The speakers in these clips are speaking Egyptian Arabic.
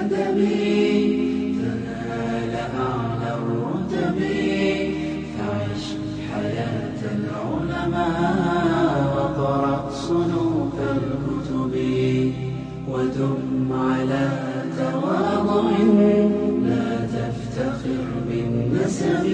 الأدب تنال أعلى الرتب فعش حياة العلماء وقرأ صنوف الكتب ودم على تواضع لا تفتخر بالنسب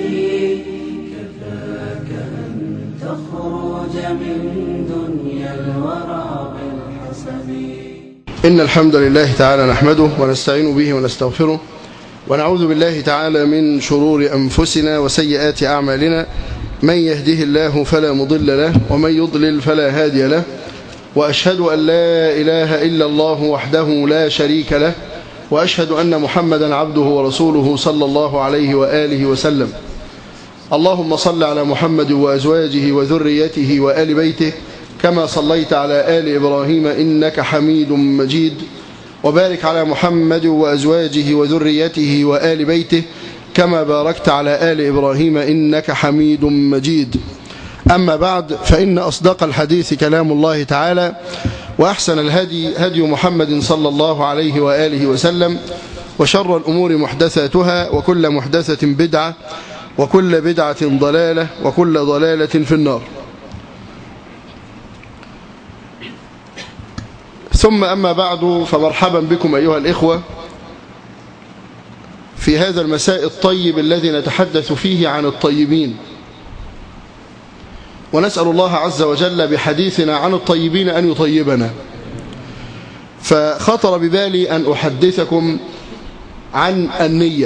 كفاك أن تخرج من دنيا الورى بالحسب إن الحمد لله تعالى نحمده ونستعين به ونستغفره ونعوذ بالله تعالى من شرور أنفسنا وسيئات أعمالنا من يهده الله فلا مضل له ومن يضلل فلا هادي له وأشهد أن لا إله إلا الله وحده لا شريك له وأشهد أن محمدا عبده ورسوله صلى الله عليه وآله وسلم اللهم صل على محمد وأزواجه وذريته وآل بيته كما صليت على آل إبراهيم إنك حميد مجيد وبارك على محمد وأزواجه وذريته وآل بيته كما باركت على آل إبراهيم إنك حميد مجيد أما بعد فإن أصدق الحديث كلام الله تعالى وأحسن الهدي هدي محمد صلى الله عليه وآله وسلم وشر الأمور محدثاتها وكل محدثة بدعة وكل بدعة ضلالة وكل ضلالة في النار ثم أما بعد فمرحبا بكم أيها الإخوة في هذا المساء الطيب الذي نتحدث فيه عن الطيبين ونسأل الله عز وجل بحديثنا عن الطيبين أن يطيبنا فخطر ببالي أن أحدثكم عن النية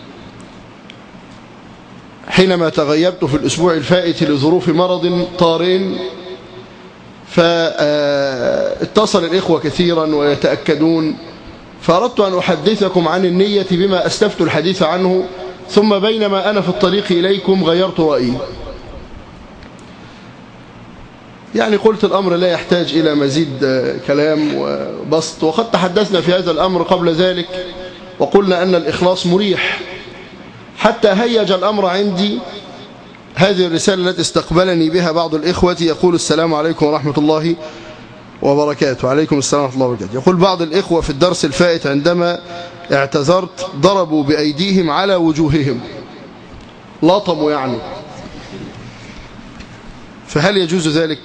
حينما تغيبت في الأسبوع الفائت لظروف مرض طارئ فاتصل الإخوة كثيرا ويتأكدون فأردت أن أحدثكم عن النية بما أستفت الحديث عنه ثم بينما أنا في الطريق إليكم غيرت رأيي يعني قلت الأمر لا يحتاج إلى مزيد كلام وبسط وقد تحدثنا في هذا الأمر قبل ذلك وقلنا أن الإخلاص مريح حتى هيج الأمر عندي هذه الرسالة التي استقبلني بها بعض الإخوة يقول السلام عليكم ورحمة الله وبركاته عليكم السلام ورحمة الله وبركاته يقول بعض الإخوة في الدرس الفائت عندما اعتذرت ضربوا بأيديهم على وجوههم لطموا يعني فهل يجوز ذلك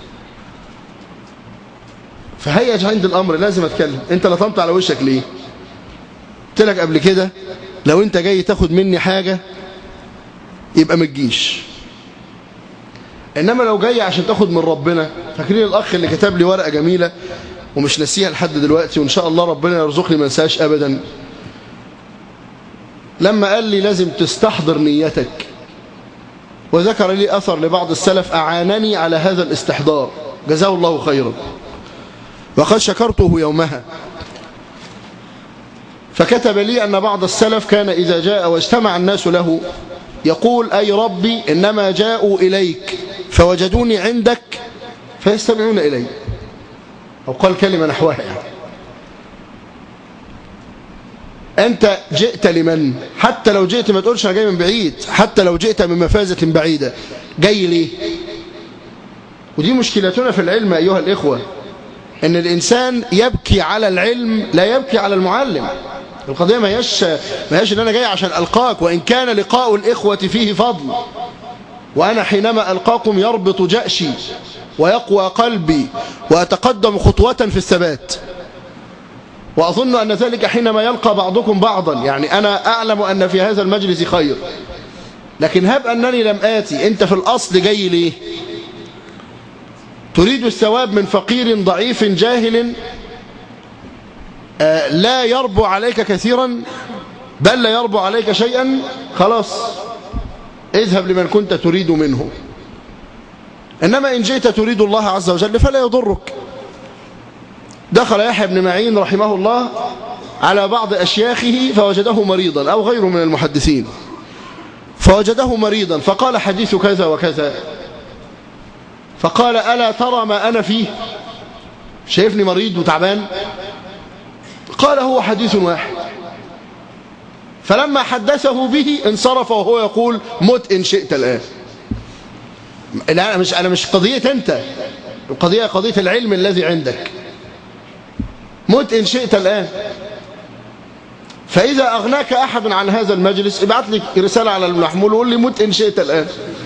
فهيج عند الأمر لازم أتكلم أنت لطمت على وشك ليه قلت لك قبل كده لو أنت جاي تاخد مني حاجة يبقى ما تجيش انما لو جاي عشان تاخد من ربنا فاكرين الاخ اللي كتب لي ورقه جميله ومش ناسيها لحد دلوقتي وان شاء الله ربنا يرزقني ما انساهاش ابدا لما قال لي لازم تستحضر نيتك وذكر لي اثر لبعض السلف اعانني على هذا الاستحضار جزاه الله خيرا وقد شكرته يومها فكتب لي ان بعض السلف كان اذا جاء واجتمع الناس له يقول أي ربي إنما جاءوا إليك فوجدوني عندك فيستمعون إلي أو قال كلمة نحوها يعني. أنت جئت لمن حتى لو جئت ما تقولش أنا جاي من بعيد حتى لو جئت من مفازة بعيدة جاي ليه ودي مشكلتنا في العلم أيها الإخوة أن الإنسان يبكي على العلم لا يبكي على المعلم القضية ما هيش ما هيش ان انا جاي عشان القاك وان كان لقاء الاخوة فيه فضل وانا حينما القاكم يربط جأشي ويقوى قلبي واتقدم خطوة في الثبات واظن ان ذلك حينما يلقى بعضكم بعضا يعني انا اعلم ان في هذا المجلس خير لكن هب انني لم اتي انت في الاصل جاي ليه تريد الثواب من فقير ضعيف جاهل لا يربو عليك كثيرا بل لا يربو عليك شيئا خلاص اذهب لمن كنت تريد منه إنما إن جئت تريد الله عز وجل فلا يضرك دخل يحيى بن معين رحمه الله على بعض أشياخه فوجده مريضا أو غيره من المحدثين فوجده مريضا فقال حديث كذا وكذا فقال ألا ترى ما أنا فيه شايفني مريض وتعبان قال هو حديث واحد فلما حدثه به انصرف وهو يقول مت إن شئت الآن لا أنا مش, أنا مش قضية أنت القضية قضية العلم الذي عندك مت إن شئت الآن فإذا أغناك أحد عن هذا المجلس ابعت لي رسالة على المحمول وقول لي مت إن شئت الآن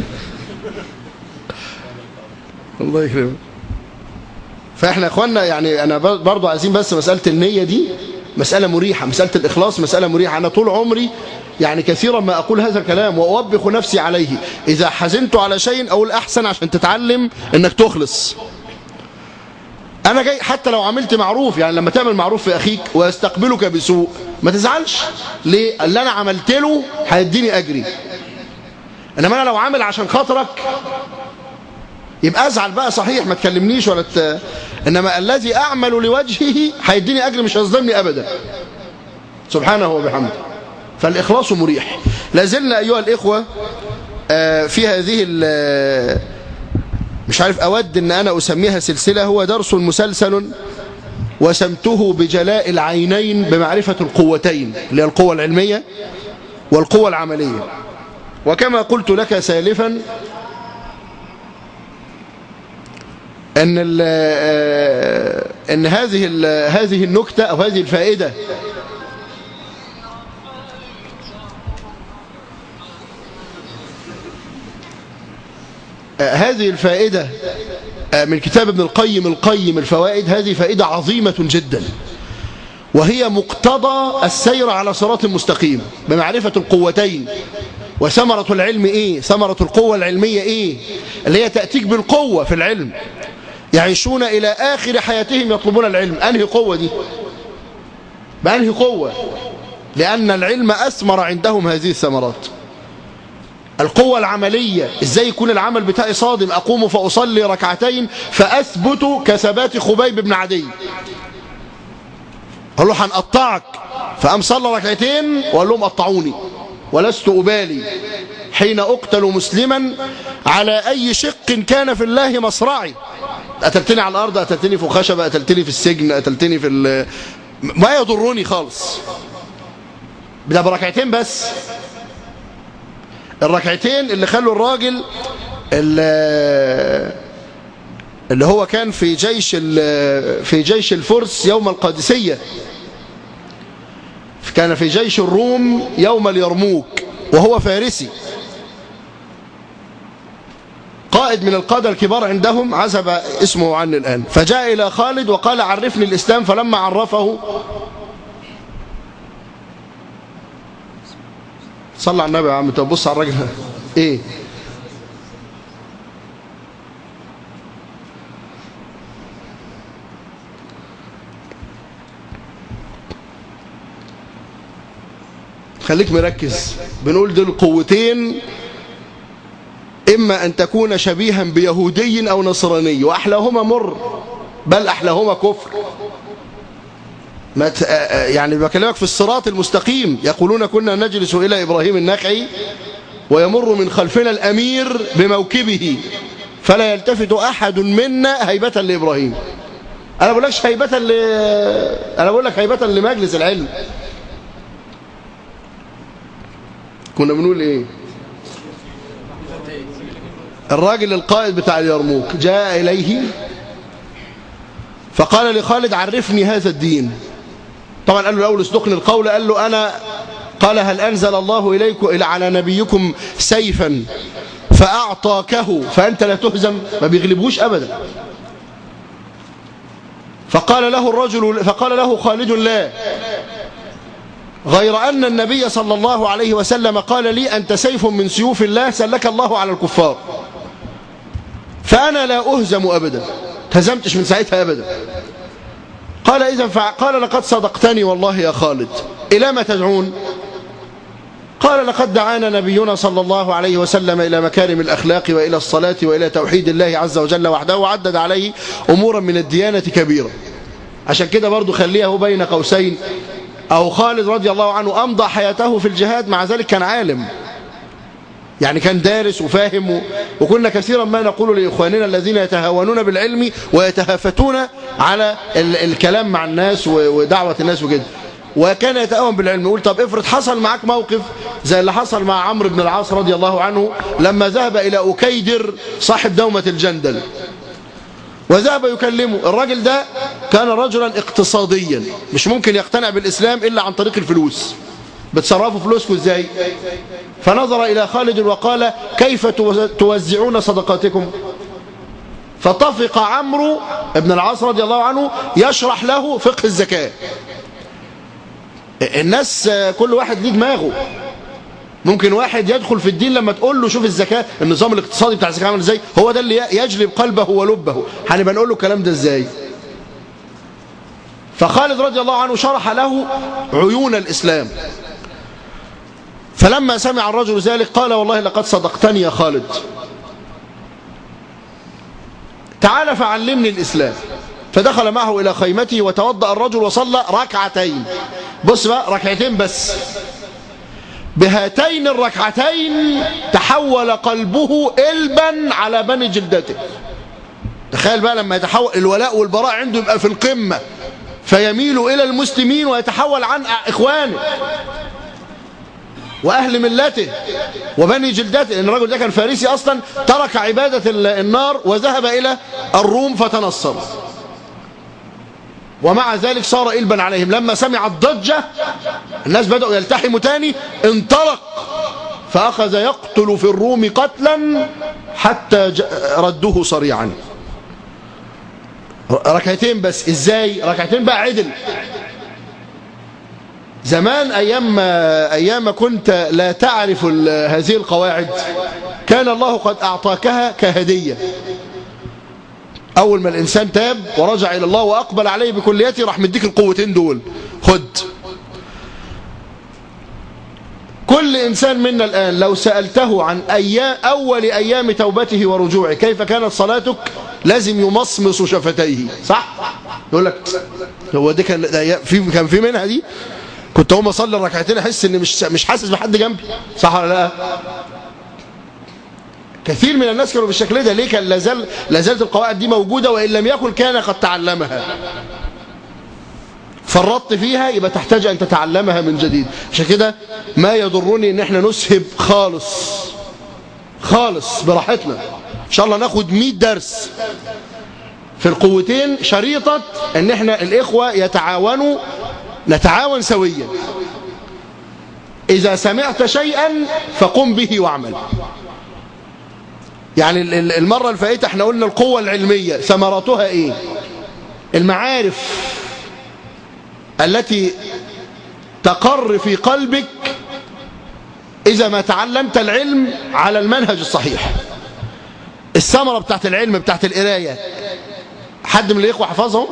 الله يكرمك فإحنا يا إخوانا يعني أنا برضو عايزين بس مسألة النية دي مسألة مريحة مسألة الإخلاص مسألة مريحة أنا طول عمري يعني كثيرا ما أقول هذا الكلام وأوبخ نفسي عليه إذا حزنت على شيء أقول أحسن عشان تتعلم أنك تخلص أنا جاي حتى لو عملت معروف يعني لما تعمل معروف في أخيك ويستقبلك بسوء ما تزعلش ليه اللي أنا عملت له هيديني أجري إنما أنا لو عامل عشان خاطرك يبقى ازعل بقى صحيح ما تكلمنيش ولا ت... انما الذي اعمل لوجهه هيديني اجر مش هيظلمني ابدا سبحانه وبحمده فالاخلاص مريح لازلنا ايها الاخوه في هذه مش عارف اود ان انا اسميها سلسله هو درس مسلسل وسمته بجلاء العينين بمعرفه القوتين اللي هي القوه العلميه والقوه العمليه وكما قلت لك سالفا ان ال ان هذه ال هذه النكته او هذه الفائده هذه الفائده من كتاب ابن القيم القيم الفوائد هذه فائده عظيمه جدا وهي مقتضى السير على صراط مستقيم بمعرفه القوتين وثمره العلم ايه ثمره القوه العلميه ايه اللي هي تاتيك بالقوه في العلم يعيشون إلى آخر حياتهم يطلبون العلم أنهي قوة دي بأنهي قوة لأن العلم أثمر عندهم هذه الثمرات القوة العملية إزاي يكون العمل بتاعي صادم أقوم فأصلي ركعتين فأثبت كثبات خبيب بن عدي قال له هنقطعك فقام صلى ركعتين وقال لهم قطعوني ولست أبالي حين أقتل مسلما على أي شق كان في الله مصرعي قتلتني على الأرض قتلتني في خشبة قتلتني في السجن قتلتني في ال... ما يضرني خالص ده بركعتين بس الركعتين اللي خلوا الراجل اللي, اللي هو كان في جيش في جيش الفرس يوم القادسية كان في جيش الروم يوم اليرموك وهو فارسي قائد من القادة الكبار عندهم عزب اسمه عني الآن فجاء إلى خالد وقال عرفني الإسلام فلما عرفه صلى على النبي يا عم تبص على الراجل ايه خليك مركز بنقول دول قوتين إما أن تكون شبيها بيهودي أو نصراني وأحلاهما مر بل أحلاهما كفر ما ت... يعني بكلمك في الصراط المستقيم يقولون كنا نجلس إلى إبراهيم النخعي ويمر من خلفنا الأمير بموكبه فلا يلتفت أحد منا هيبة لإبراهيم أنا بقول لكش هيبة ل... أنا بقول لك هيبة لمجلس العلم كنا بنقول إيه الراجل القائد بتاع اليرموك جاء إليه فقال لخالد عرفني هذا الدين طبعا قال له الأول اصدقني القول قال له أنا قال هل أنزل الله إليكم إلى على نبيكم سيفا فأعطاكه فأنت لا تهزم ما بيغلبوش أبدا فقال له الرجل فقال له خالد لا غير أن النبي صلى الله عليه وسلم قال لي أنت سيف من سيوف الله سلك الله على الكفار فأنا لا أهزم أبدا تهزمتش من ساعتها أبدا قال إذا قال لقد صدقتني والله يا خالد إلى ما تدعون قال لقد دعانا نبينا صلى الله عليه وسلم إلى مكارم الأخلاق وإلى الصلاة وإلى توحيد الله عز وجل وحده وعدد عليه أمورا من الديانة كبيرة عشان كده برضو خليه بين قوسين أو خالد رضي الله عنه أمضى حياته في الجهاد مع ذلك كان عالم يعني كان دارس وفاهم و... وكنا كثيرا ما نقول لإخواننا الذين يتهاونون بالعلم ويتهافتون على ال... الكلام مع الناس و... ودعوة الناس وكده وكان يتهاون بالعلم يقول طب افرض حصل معاك موقف زي اللي حصل مع عمرو بن العاص رضي الله عنه لما ذهب إلى أكيدر صاحب دومة الجندل وذهب يكلمه الراجل ده كان رجلا اقتصاديا مش ممكن يقتنع بالإسلام إلا عن طريق الفلوس بتصرفوا فلوسكم ازاي فنظر إلى خالد وقال كيف توزعون صدقاتكم فطفق عمرو ابن العاص رضي الله عنه يشرح له فقه الزكاة الناس كل واحد ليه دماغه ممكن واحد يدخل في الدين لما تقول له شوف الزكاة النظام الاقتصادي بتاع الزكاة عامل ازاي هو ده اللي يجلب قلبه ولبه هنبقى نقول له الكلام ده ازاي فخالد رضي الله عنه شرح له عيون الإسلام فلما سمع الرجل ذلك قال والله لقد صدقتني يا خالد تعال فعلمني الإسلام فدخل معه إلى خيمته وتوضأ الرجل وصلى ركعتين بص بقى ركعتين بس بهاتين الركعتين تحول قلبه إلبا على بني جلدته تخيل بقى لما يتحول الولاء والبراء عنده يبقى في القمة فيميل إلى المسلمين ويتحول عن إخوانه وأهل ملته وبني جلدته لأن الرجل ده كان فارسي أصلا ترك عبادة النار وذهب إلى الروم فتنصر ومع ذلك صار إلبا عليهم لما سمع الضجة الناس بدأوا يلتحموا تاني انطلق فأخذ يقتل في الروم قتلا حتى ردوه صريعا ركعتين بس ازاي ركعتين بقى عدل زمان أيام أيام كنت لا تعرف هذه القواعد كان الله قد أعطاكها كهدية أول ما الإنسان تاب ورجع إلى الله وأقبل عليه بكليته راح مديك القوتين دول خد كل إنسان منا الآن لو سألته عن أيام أول أيام توبته ورجوعه كيف كانت صلاتك لازم يمصمص شفتيه صح يقول لك هو دي كان في كان في منها دي كنت اقوم اصلي الركعتين احس اني مش مش حاسس بحد جنبي صح ولا لا كثير من الناس كانوا بالشكل ده ليه كان لازال لازالت القواعد دي موجوده وان لم يكن كان قد تعلمها فرطت فيها يبقى تحتاج ان تتعلمها من جديد عشان كده ما يضرني ان احنا نسهب خالص خالص براحتنا ان شاء الله ناخد 100 درس في القوتين شريطة ان احنا الاخوة يتعاونوا نتعاون سويا اذا سمعت شيئا فقم به واعمل يعني المرة الفائتة احنا قلنا القوة العلمية ثمراتها ايه المعارف التي تقر في قلبك إذا ما تعلمت العلم على المنهج الصحيح الثمرة بتاعت العلم بتاعت القراية حد من الإخوة حفظهم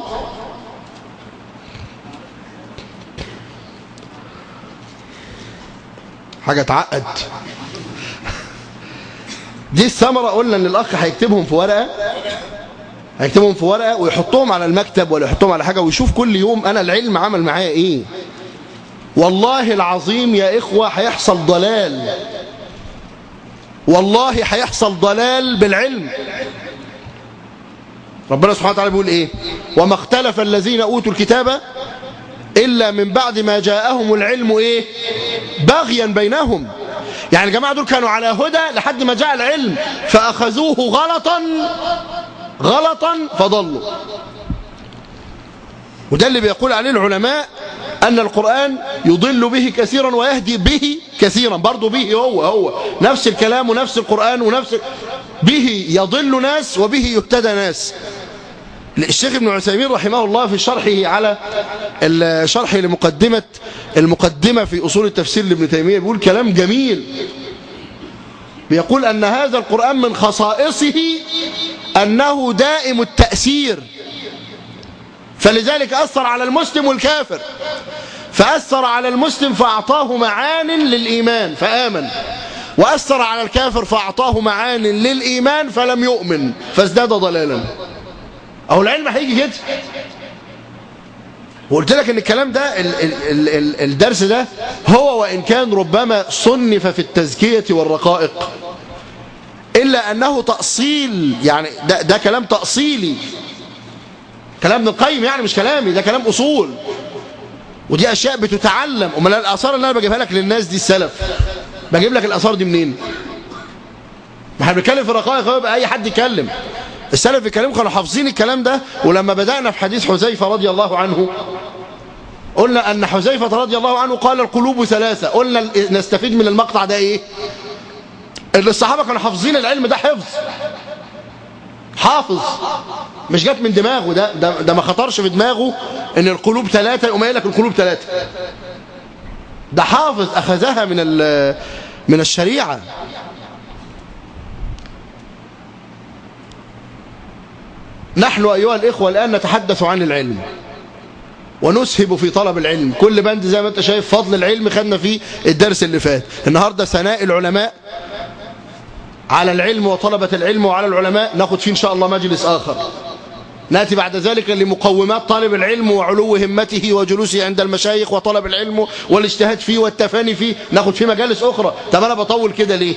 حاجة تعقد دي الثمرة قلنا ان الأخ هيكتبهم في ورقة هيكتبهم في ورقة ويحطهم على المكتب ولا يحطهم على حاجة ويشوف كل يوم أنا العلم عمل معايا إيه والله العظيم يا إخوة هيحصل ضلال والله هيحصل ضلال بالعلم ربنا سبحانه وتعالى بيقول إيه وما اختلف الذين أوتوا الكتاب إلا من بعد ما جاءهم العلم إيه بغيا بينهم يعني الجماعة دول كانوا على هدى لحد ما جاء العلم فأخذوه غلطا غلطا فضلوا وده اللي بيقول عليه العلماء أن القرآن يضل به كثيرا ويهدي به كثيرا برضه به هو هو نفس الكلام ونفس القرآن ونفس به يضل ناس وبه يهتدى ناس الشيخ ابن عثيمين رحمه الله في شرحه على الشرح لمقدمة المقدمة في أصول التفسير لابن تيمية بيقول كلام جميل بيقول أن هذا القرآن من خصائصه أنه دائم التأثير فلذلك أثر على المسلم والكافر فأثر على المسلم فأعطاه معان للإيمان فآمن وأثر على الكافر فأعطاه معان للإيمان فلم يؤمن فازداد ضلالا أو العلم هيجي كده وقلت لك ان الكلام ده ال ال ال الدرس ده هو وإن كان ربما صنف في التزكية والرقائق إلا أنه تأصيل يعني ده, ده كلام تأصيلي كلام ابن القيم يعني مش كلامي ده كلام أصول ودي أشياء بتتعلم أمال الآثار اللي أنا بجيبها لك للناس دي السلف بجيب لك الآثار دي منين ما احنا بنتكلم في الرقائق يبقى أي حد يتكلم السلف الكريم كانوا حافظين الكلام ده ولما بدأنا في حديث حذيفة رضي الله عنه قلنا أن حذيفة رضي الله عنه قال القلوب ثلاثة قلنا نستفيد من المقطع ده إيه اللي الصحابة كانوا حافظين العلم ده حفظ حافظ مش جات من دماغه ده, ده ده ما خطرش في دماغه ان القلوب ثلاثة يقوم قايل لك القلوب ثلاثة ده حافظ اخذها من من الشريعة نحن ايها الاخوة الان نتحدث عن العلم ونسهب في طلب العلم كل بند زي ما انت شايف فضل العلم خدنا فيه الدرس اللي فات النهاردة ثناء العلماء على العلم وطلبة العلم وعلى العلماء ناخد فيه إن شاء الله مجلس آخر نأتي بعد ذلك لمقومات طالب العلم وعلو همته وجلوسه عند المشايخ وطلب العلم والاجتهاد فيه والتفاني فيه ناخد فيه مجالس أخرى طب أنا بطول كده ليه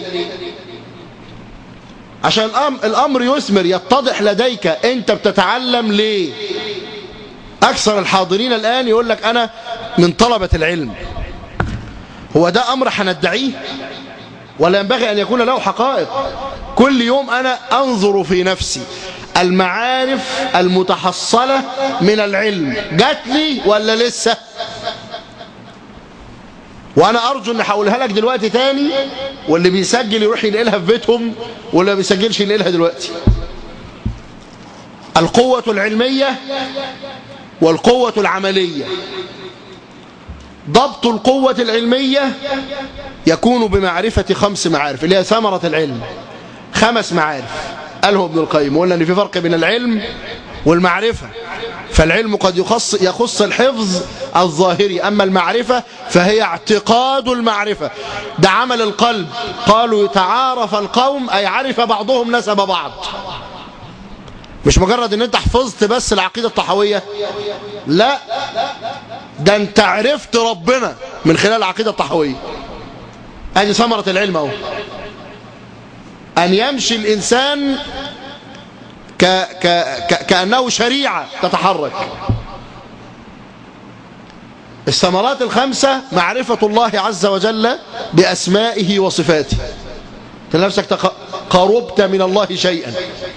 عشان الأمر يثمر يتضح لديك أنت بتتعلم ليه أكثر الحاضرين الآن يقول لك أنا من طلبة العلم هو ده أمر هندعيه ولا ينبغي أن يكون له حقائق كل يوم أنا أنظر في نفسي المعارف المتحصلة من العلم جات لي ولا لسه وأنا أرجو أن هقولها لك دلوقتي تاني واللي بيسجل يروح ينقلها في بيتهم واللي ما بيسجلش ينقلها دلوقتي القوة العلمية والقوة العملية ضبط القوة العلمية يكون بمعرفة خمس معارف اللي هي ثمرة العلم خمس معارف قاله ابن القيم وقلنا ان في فرق بين العلم والمعرفة فالعلم قد يخص, يخص الحفظ الظاهري أما المعرفة فهي اعتقاد المعرفة ده عمل القلب قالوا تعارف القوم أي عرف بعضهم نسب بعض مش مجرد ان انت حفظت بس العقيدة الطحوية لا ده انت عرفت ربنا من خلال العقيدة الطحوية هذه ثمرة العلم اهو ان يمشي الانسان ك ك ك كأنه شريعة تتحرك الثمرات الخمسة معرفة الله عز وجل بأسمائه وصفاته نفسك قربت من الله شيئا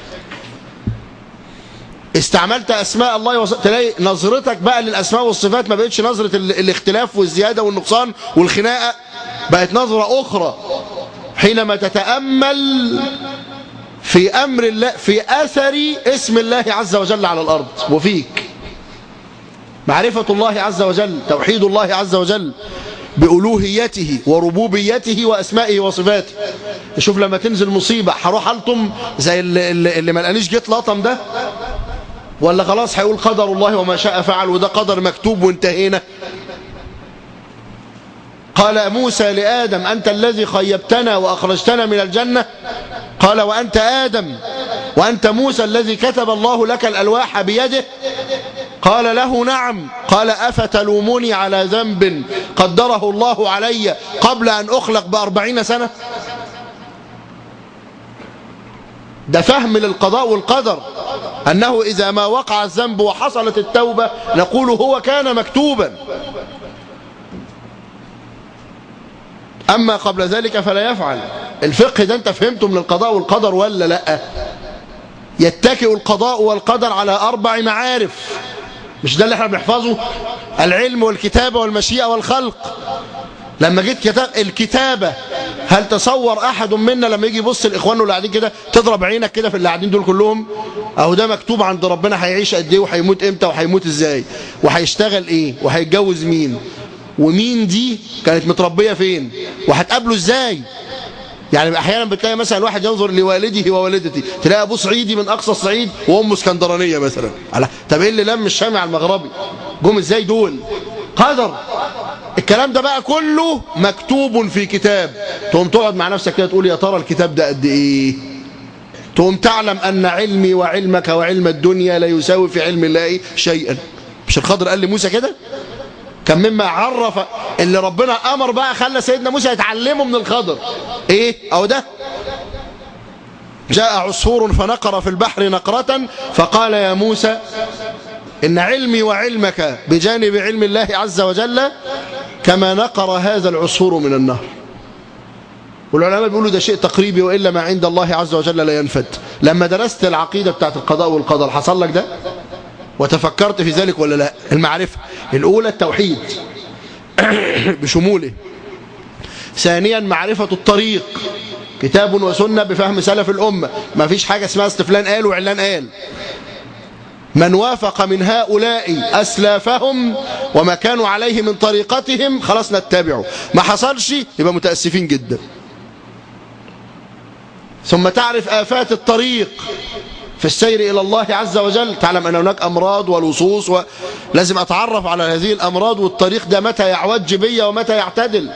استعملت أسماء الله وص... تلاقي نظرتك بقى للأسماء والصفات ما بقتش نظرة ال... الاختلاف والزيادة والنقصان والخناقة بقت نظرة أخرى حينما تتأمل في أمر الله في أثر اسم الله عز وجل على الأرض وفيك معرفة الله عز وجل توحيد الله عز وجل بألوهيته وربوبيته وأسمائه وصفاته شوف لما تنزل مصيبة هروح ألطم زي اللي, اللي ما لقانيش جيت لطم ده ولا خلاص هيقول قدر الله وما شاء فعل وده قدر مكتوب وانتهينا قال موسى لآدم أنت الذي خيبتنا وأخرجتنا من الجنة قال وأنت آدم وأنت موسى الذي كتب الله لك الألواح بيده قال له نعم قال أفتلومني على ذنب قدره الله علي قبل أن أخلق بأربعين سنة ده فهم للقضاء والقدر أنه إذا ما وقع الذنب وحصلت التوبة نقول هو كان مكتوبا أما قبل ذلك فلا يفعل الفقه ده أنت فهمته من القضاء والقدر ولا لا يتكئ القضاء والقدر على أربع معارف مش ده اللي احنا بنحفظه العلم والكتابة والمشيئة والخلق لما جيت كتاب الكتابة هل تصور أحد منا لما يجي يبص لإخوانه اللي قاعدين كده تضرب عينك كده في اللي قاعدين دول كلهم أهو ده مكتوب عند ربنا هيعيش قد إيه وهيموت إمتى وهيموت إزاي وهيشتغل إيه وهيتجوز مين ومين دي كانت متربية فين وهتقابله إزاي يعني احيانا بتلاقي مثلا واحد ينظر لوالده ووالدتي تلاقي ابوه صعيدي من اقصى الصعيد وامه اسكندرانيه مثلا على طب ايه اللي لم الشامع المغربي جم ازاي دول قدر الكلام ده بقى كله مكتوب في كتاب تقوم تقعد مع نفسك كده تقول يا ترى الكتاب ده قد ايه تقوم تعلم ان علمي وعلمك وعلم الدنيا لا يساوي في علم الله شيئا مش الخضر قال لموسى كده كان مما عرف اللي ربنا امر بقى خلى سيدنا موسى يتعلمه من الخضر ايه او ده جاء عصفور فنقر في البحر نقرة فقال يا موسى إن علمي وعلمك بجانب علم الله عز وجل كما نقر هذا العصفور من النهر والعلماء بيقولوا ده شيء تقريبي وإلا ما عند الله عز وجل لا ينفد لما درست العقيدة بتاعت القضاء والقدر حصل لك ده وتفكرت في ذلك ولا لا المعرفة الأولى التوحيد بشموله ثانيا معرفة الطريق كتاب وسنة بفهم سلف الأمة ما فيش حاجة اسمها استفلان قال وعلان قال من وافق من هؤلاء أسلافهم وما كانوا عليه من طريقتهم خلاص نتبعه ما حصلش يبقى متأسفين جدا ثم تعرف آفات الطريق في السير إلى الله عز وجل تعلم أن هناك أمراض ولصوص ولازم أتعرف على هذه الأمراض والطريق ده متى يعوج بي ومتى يعتدل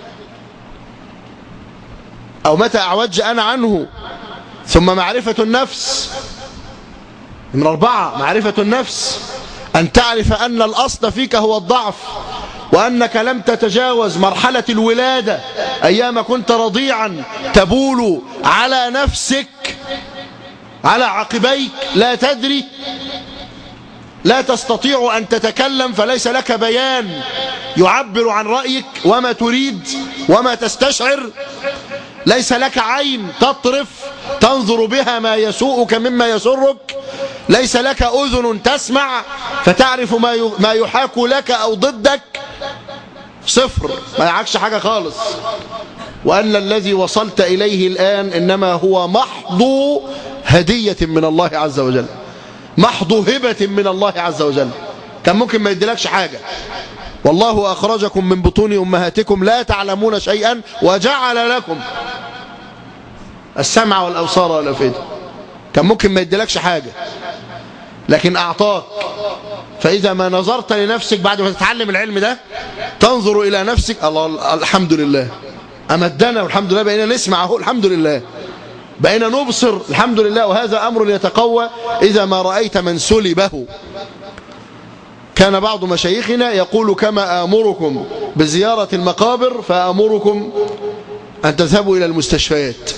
أو متى أعوج أنا عنه ثم معرفة النفس من أربعة معرفة النفس أن تعرف أن الأصل فيك هو الضعف وأنك لم تتجاوز مرحلة الولادة أيام كنت رضيعا تبول على نفسك على عقبيك لا تدري لا تستطيع أن تتكلم فليس لك بيان يعبر عن رأيك وما تريد وما تستشعر ليس لك عين تطرف تنظر بها ما يسوءك مما يسرك ليس لك أذن تسمع فتعرف ما ما يحاك لك أو ضدك صفر ما يعكش حاجة خالص وأن الذي وصلت إليه الآن إنما هو محض هدية من الله عز وجل محض هبة من الله عز وجل كان ممكن ما يديلكش حاجة والله أخرجكم من بطون أمهاتكم لا تعلمون شيئا وجعل لكم السمع والأبصار والأفئدة كان ممكن ما يديلكش حاجة لكن أعطاك فإذا ما نظرت لنفسك بعد ما تتعلم العلم ده تنظر إلى نفسك الله الحمد لله أمدنا والحمد لله بقينا نسمع اهو الحمد لله بقينا نبصر الحمد لله وهذا أمر يتقوى إذا ما رأيت من سلبه كان بعض مشايخنا يقول كما آمركم بزيارة المقابر فآمركم أن تذهبوا إلى المستشفيات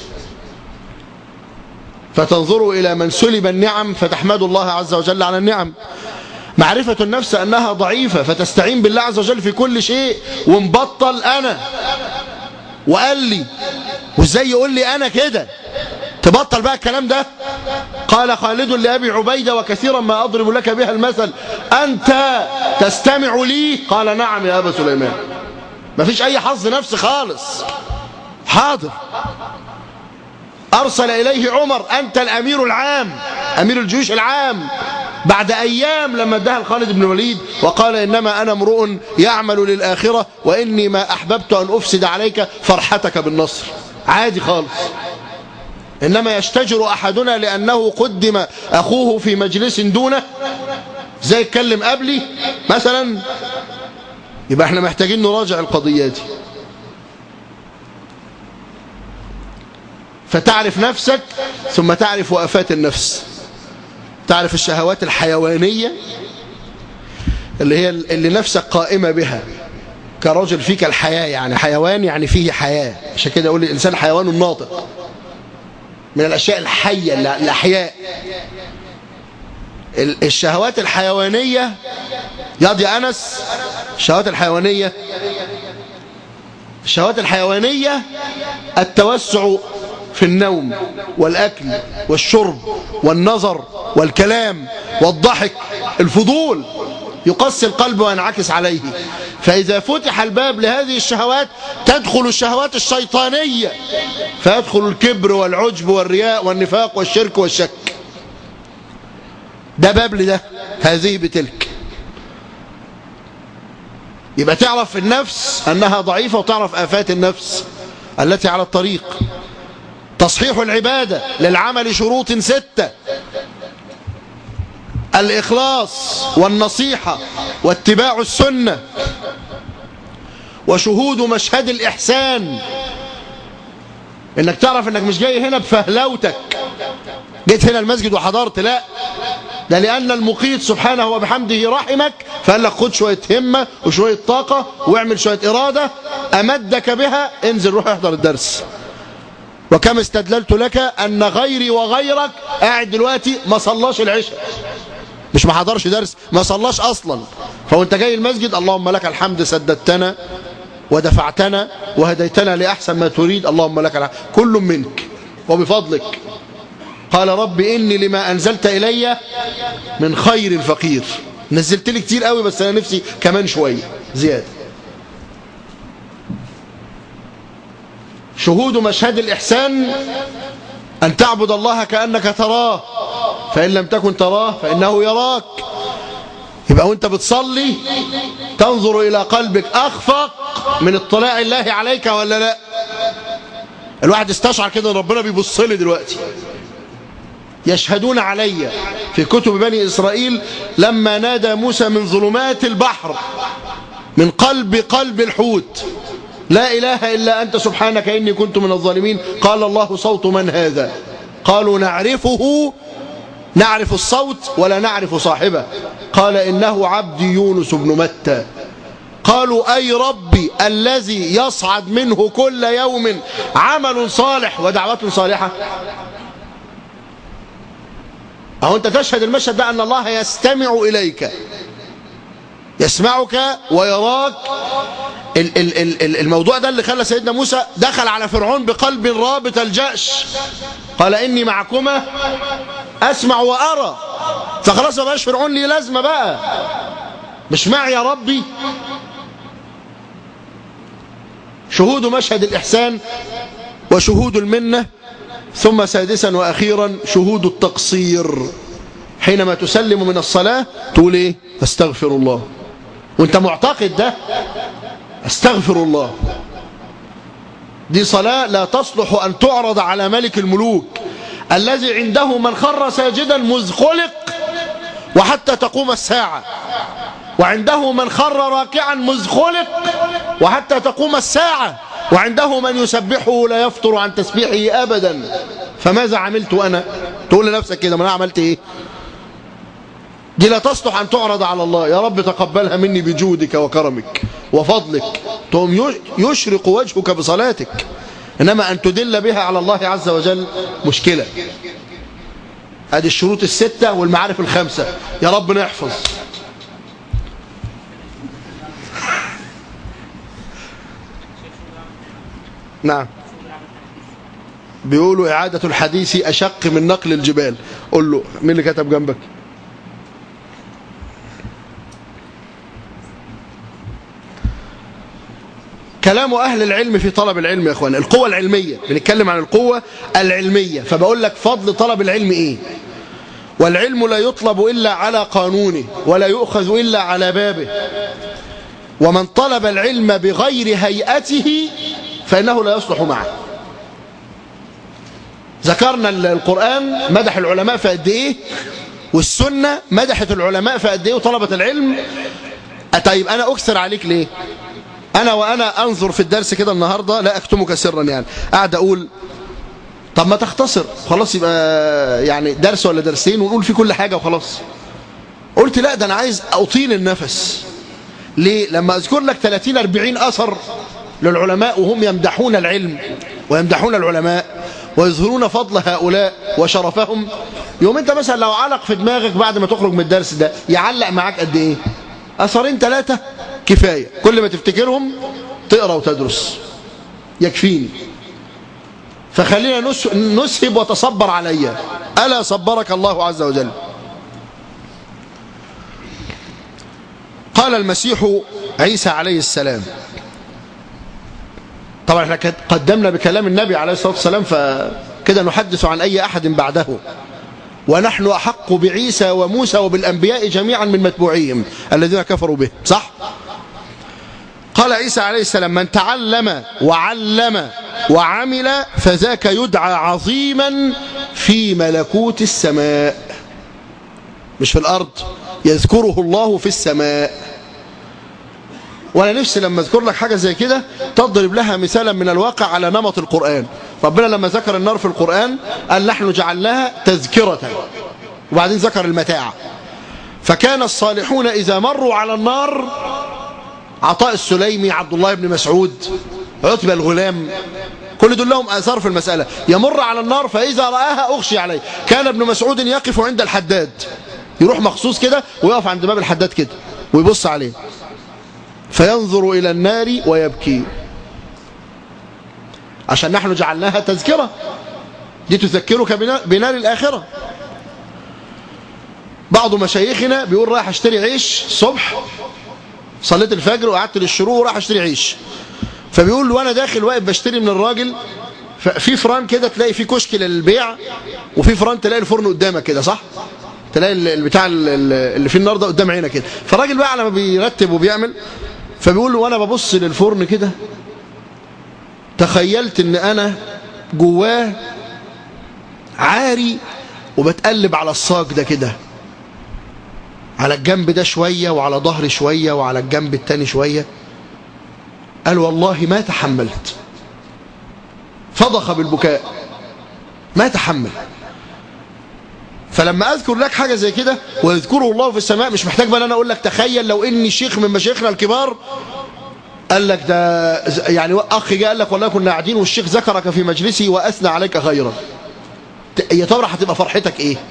فتنظروا إلى من سلب النعم فتحمدوا الله عز وجل على النعم معرفة النفس أنها ضعيفة فتستعين بالله عز وجل في كل شيء ومبطل أنا وقال لي وازاي يقول لي أنا كده تبطل بقى الكلام ده قال خالد لأبي عبيدة وكثيرا ما أضرب لك بها المثل أنت تستمع لي قال نعم يا أبا سليمان ما فيش أي حظ نفس خالص حاضر أرسل إليه عمر أنت الأمير العام أمير الجيوش العام بعد أيام لما ادها خالد بن الوليد وقال إنما أنا امرؤ يعمل للآخرة وإني ما أحببت أن أفسد عليك فرحتك بالنصر عادي خالص إنما يشتجر أحدنا لأنه قدم أخوه في مجلس دونه زي يتكلم قبلي مثلا يبقى احنا محتاجين نراجع القضية دي فتعرف نفسك ثم تعرف وأفات النفس تعرف الشهوات الحيوانية اللي هي اللي نفسك قائمة بها كرجل فيك الحياة يعني حيوان يعني فيه حياة عشان كده أقول الإنسان حيوان ناطق من الأشياء الحية الأحياء الشهوات الحيوانية ياض يا أنس الشهوات الحيوانية الشهوات الحيوانية التوسع في النوم والأكل والشرب والنظر والكلام والضحك الفضول يقسي القلب وينعكس عليه فإذا فتح الباب لهذه الشهوات تدخل الشهوات الشيطانية فيدخل الكبر والعجب والرياء والنفاق والشرك والشك ده باب لده هذه بتلك يبقى تعرف في النفس أنها ضعيفة وتعرف آفات النفس التي على الطريق تصحيح العبادة للعمل شروط ستة الإخلاص والنصيحة واتباع السنة وشهود مشهد الإحسان إنك تعرف إنك مش جاي هنا بفهلوتك جيت هنا المسجد وحضرت لا ده لأن المقيت سبحانه وبحمده رحمك فقال لك خد شوية همة وشوية طاقة واعمل شوية إرادة أمدك بها انزل روح احضر الدرس وكم استدللت لك أن غيري وغيرك قاعد دلوقتي ما صلاش العشاء مش ما حضرش درس ما صلاش أصلا فهو انت جاي المسجد اللهم لك الحمد سددتنا ودفعتنا وهديتنا لأحسن ما تريد اللهم لك الحمد كل منك وبفضلك قال رب إني لما أنزلت إلي من خير فقير نزلت لي كتير قوي بس أنا نفسي كمان شوية زيادة شهود مشهد الإحسان أن تعبد الله كأنك تراه فإن لم تكن تراه فإنه يراك يبقى وانت بتصلي تنظر إلى قلبك أخفق من اطلاع الله عليك ولا لا الواحد استشعر كده ان ربنا بيبص لي دلوقتي يشهدون علي في كتب بني إسرائيل لما نادى موسى من ظلمات البحر من قلب قلب الحوت لا إله إلا أنت سبحانك إني كنت من الظالمين قال الله صوت من هذا قالوا نعرفه نعرف الصوت ولا نعرف صاحبه قال إنه عبدي يونس بن متى قالوا أي ربي الذي يصعد منه كل يوم عمل صالح ودعوة صالحة أو أنت تشهد المشهد ده أن الله يستمع إليك يسمعك ويراك ال ال ال الموضوع ده اللي خلى سيدنا موسى دخل على فرعون بقلب رابط الجأش قال إني معكما أسمع وأرى فخلاص ما بقاش فرعون لي لازمة بقى مش معي يا ربي شهود مشهد الإحسان وشهود المنة ثم سادسا وأخيرا شهود التقصير حينما تسلم من الصلاة تقول إيه أستغفر الله وانت معتقد ده أستغفر الله دي صلاة لا تصلح أن تعرض على ملك الملوك الذي عنده من خر ساجدا مذ خلق وحتى تقوم الساعة وعنده من خر راكعا مذ خلق وحتى تقوم الساعة وعنده من يسبحه لا يفطر عن تسبيحه أبدا فماذا عملت أنا تقول لنفسك كده ما أنا عملت إيه دي لا تصلح أن تعرض على الله يا رب تقبلها مني بجودك وكرمك وفضلك تقوم يشرق وجهك بصلاتك إنما أن تدل بها على الله عز وجل مشكلة ادي الشروط الستة والمعارف الخمسة يا رب نحفظ نعم بيقولوا إعادة الحديث أشق من نقل الجبال قول له مين اللي كتب جنبك كلام أهل العلم في طلب العلم يا أخوان القوة العلمية بنتكلم عن القوة العلمية فبقول لك فضل طلب العلم إيه والعلم لا يطلب إلا على قانونه ولا يؤخذ إلا على بابه ومن طلب العلم بغير هيئته فإنه لا يصلح معه ذكرنا القرآن مدح العلماء في قد إيه والسنة مدحت العلماء في قد إيه وطلبة العلم طيب أنا أكثر عليك ليه أنا وأنا أنظر في الدرس كده النهاردة لا أكتمك سرا يعني قاعد أقول طب ما تختصر خلاص يبقى يعني درس ولا درسين ونقول في كل حاجة وخلاص قلت لا ده أنا عايز أطيل النفس ليه لما أذكر لك 30 40 أثر للعلماء وهم يمدحون العلم ويمدحون العلماء ويظهرون فضل هؤلاء وشرفهم يوم انت مثلا لو علق في دماغك بعد ما تخرج من الدرس ده يعلق معاك قد ايه اثرين ثلاثة كفاية كل ما تفتكرهم تقرأ وتدرس يكفيني فخلينا نسهب وتصبر علي ألا صبرك الله عز وجل قال المسيح عيسى عليه السلام طبعا احنا قدمنا بكلام النبي عليه الصلاة والسلام فكده نحدث عن أي أحد بعده ونحن أحق بعيسى وموسى وبالأنبياء جميعا من متبوعيهم الذين كفروا به صح؟ قال عيسى عليه السلام من تعلم وعلم وعمل فذاك يدعى عظيما في ملكوت السماء مش في الأرض يذكره الله في السماء وانا نفسي لما اذكر لك حاجة زي كده تضرب لها مثالا من الواقع على نمط القرآن ربنا لما ذكر النار في القرآن قال نحن جعلناها تذكرة وبعدين ذكر المتاع فكان الصالحون إذا مروا على النار عطاء السليمي عبد الله بن مسعود عتبة الغلام كل دول لهم آثار في المسألة يمر على النار فإذا رآها أغشي عليه كان ابن مسعود يقف عند الحداد يروح مخصوص كده ويقف عند باب الحداد كده ويبص عليه فينظر إلى النار ويبكي عشان نحن جعلناها تذكرة دي تذكرك بنار الآخرة بعض مشايخنا بيقول رايح اشتري عيش الصبح صليت الفجر وقعدت للشروق وراح اشتري عيش فبيقول له وانا داخل واقف بشتري من الراجل في فران كده تلاقي في كشك للبيع وفي فران تلاقي الفرن قدامك كده صح تلاقي البتاع اللي فيه النار ده قدام عينك كده فالراجل بقى لما بيرتب وبيعمل فبيقول له وانا ببص للفرن كده تخيلت ان انا جواه عاري وبتقلب على الصاج ده كده على الجنب ده شوية وعلى ظهري شوية وعلى الجنب التاني شوية قال والله ما تحملت فضخ بالبكاء ما تحمل فلما اذكر لك حاجه زي كده ويذكره الله في السماء مش محتاج بقى انا اقول لك تخيل لو اني شيخ من مشايخنا الكبار قال لك ده يعني اخ جاء قال لك والله كنا قاعدين والشيخ ذكرك في مجلسه واثنى عليك خيرا يا ترى هتبقى فرحتك ايه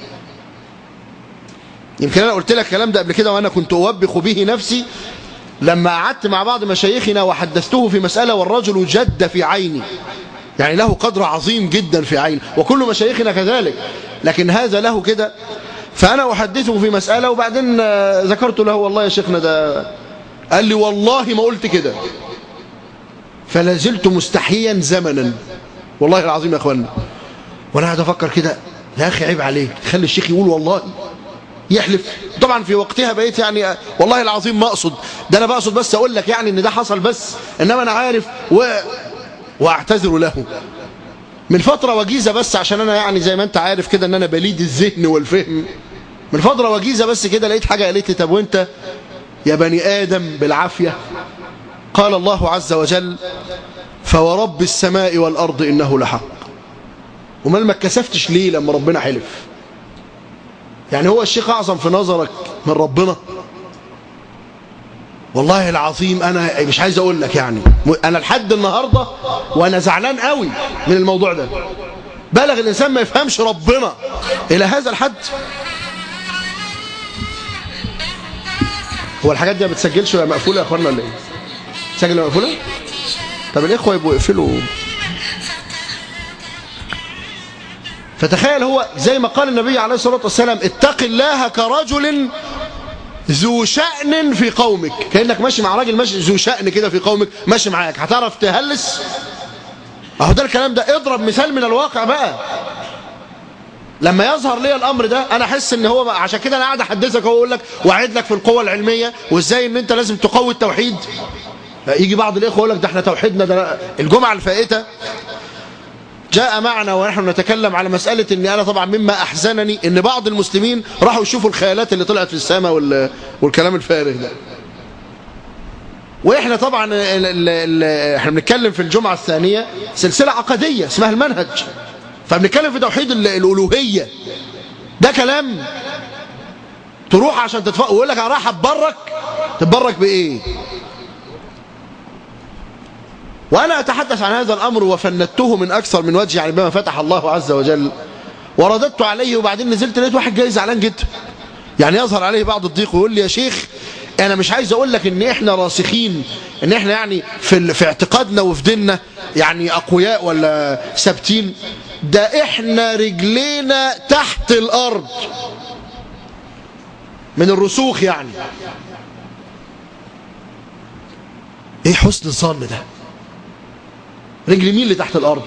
يمكن انا قلت لك الكلام ده قبل كده وانا كنت اوبخ به نفسي لما قعدت مع بعض مشايخنا وحدثته في مسألة والرجل جد في عيني يعني له قدر عظيم جدا في عيني وكل مشايخنا كذلك لكن هذا له كده فأنا أحدثه في مسألة وبعدين ذكرت له والله يا شيخنا ده قال لي والله ما قلت كده فلازلت مستحيا زمنا والله العظيم يا أخوانا وأنا قاعد أفكر كده يا أخي عيب عليك تخلي الشيخ يقول والله يحلف طبعا في وقتها بقيت يعني والله العظيم ما أقصد ده أنا بقصد بس أقول لك يعني إن ده حصل بس إنما أنا عارف و... واعتذر له من فترة وجيزة بس عشان أنا يعني زي ما أنت عارف كده إن أنا بليد الذهن والفهم من فترة وجيزة بس كده لقيت حاجة قالت لي طب وأنت يا بني آدم بالعافية قال الله عز وجل فورب السماء والأرض إنه لحق وما ما اتكسفتش ليه لما ربنا حلف يعني هو الشيخ أعظم في نظرك من ربنا والله العظيم أنا مش عايز أقول لك يعني أنا لحد النهاردة وأنا زعلان قوي من الموضوع ده بلغ الإنسان ما يفهمش ربنا إلى هذا الحد هو الحاجات دي ما بتسجلش ولا مقفولة يا أخوانا ولا إيه؟ تسجل ولا مقفولة؟ طب الإخوة يبقوا يقفلوا فتخيل هو زي ما قال النبي عليه الصلاة والسلام اتق الله كرجل ذو شأن في قومك كأنك ماشي مع راجل ماشي ذو شأن كده في قومك ماشي معاك هتعرف تهلس اهو ده الكلام ده اضرب مثال من الواقع بقى لما يظهر لي الامر ده انا احس ان هو عشان كده انا قاعد احدثك واقول لك واعد لك في القوه العلميه وازاي ان انت لازم تقوي التوحيد يجي بعض الاخوه يقول لك ده احنا توحيدنا ده الجمعه الفائته جاء معنا ونحن نتكلم على مسألة ان انا طبعا مما احزنني ان بعض المسلمين راحوا يشوفوا الخيالات اللي طلعت في السماء والكلام الفارغ ده واحنا طبعا ال ال ال احنا بنتكلم في الجمعة الثانية سلسلة عقدية اسمها المنهج فبنتكلم في توحيد الالوهية ده كلام تروح عشان تتفق ويقول لك انا رايح اتبرك تتبرك بايه وأنا أتحدث عن هذا الأمر وفندته من أكثر من وجه يعني بما فتح الله عز وجل ورددت عليه وبعدين نزلت لقيت واحد جاي زعلان جدا يعني يظهر عليه بعض الضيق ويقول لي يا شيخ أنا مش عايز أقول لك إن إحنا راسخين إن إحنا يعني في, في اعتقادنا وفي ديننا يعني أقوياء ولا ثابتين ده إحنا رجلينا تحت الأرض من الرسوخ يعني إيه حسن الظن ده رجل مين اللي تحت الأرض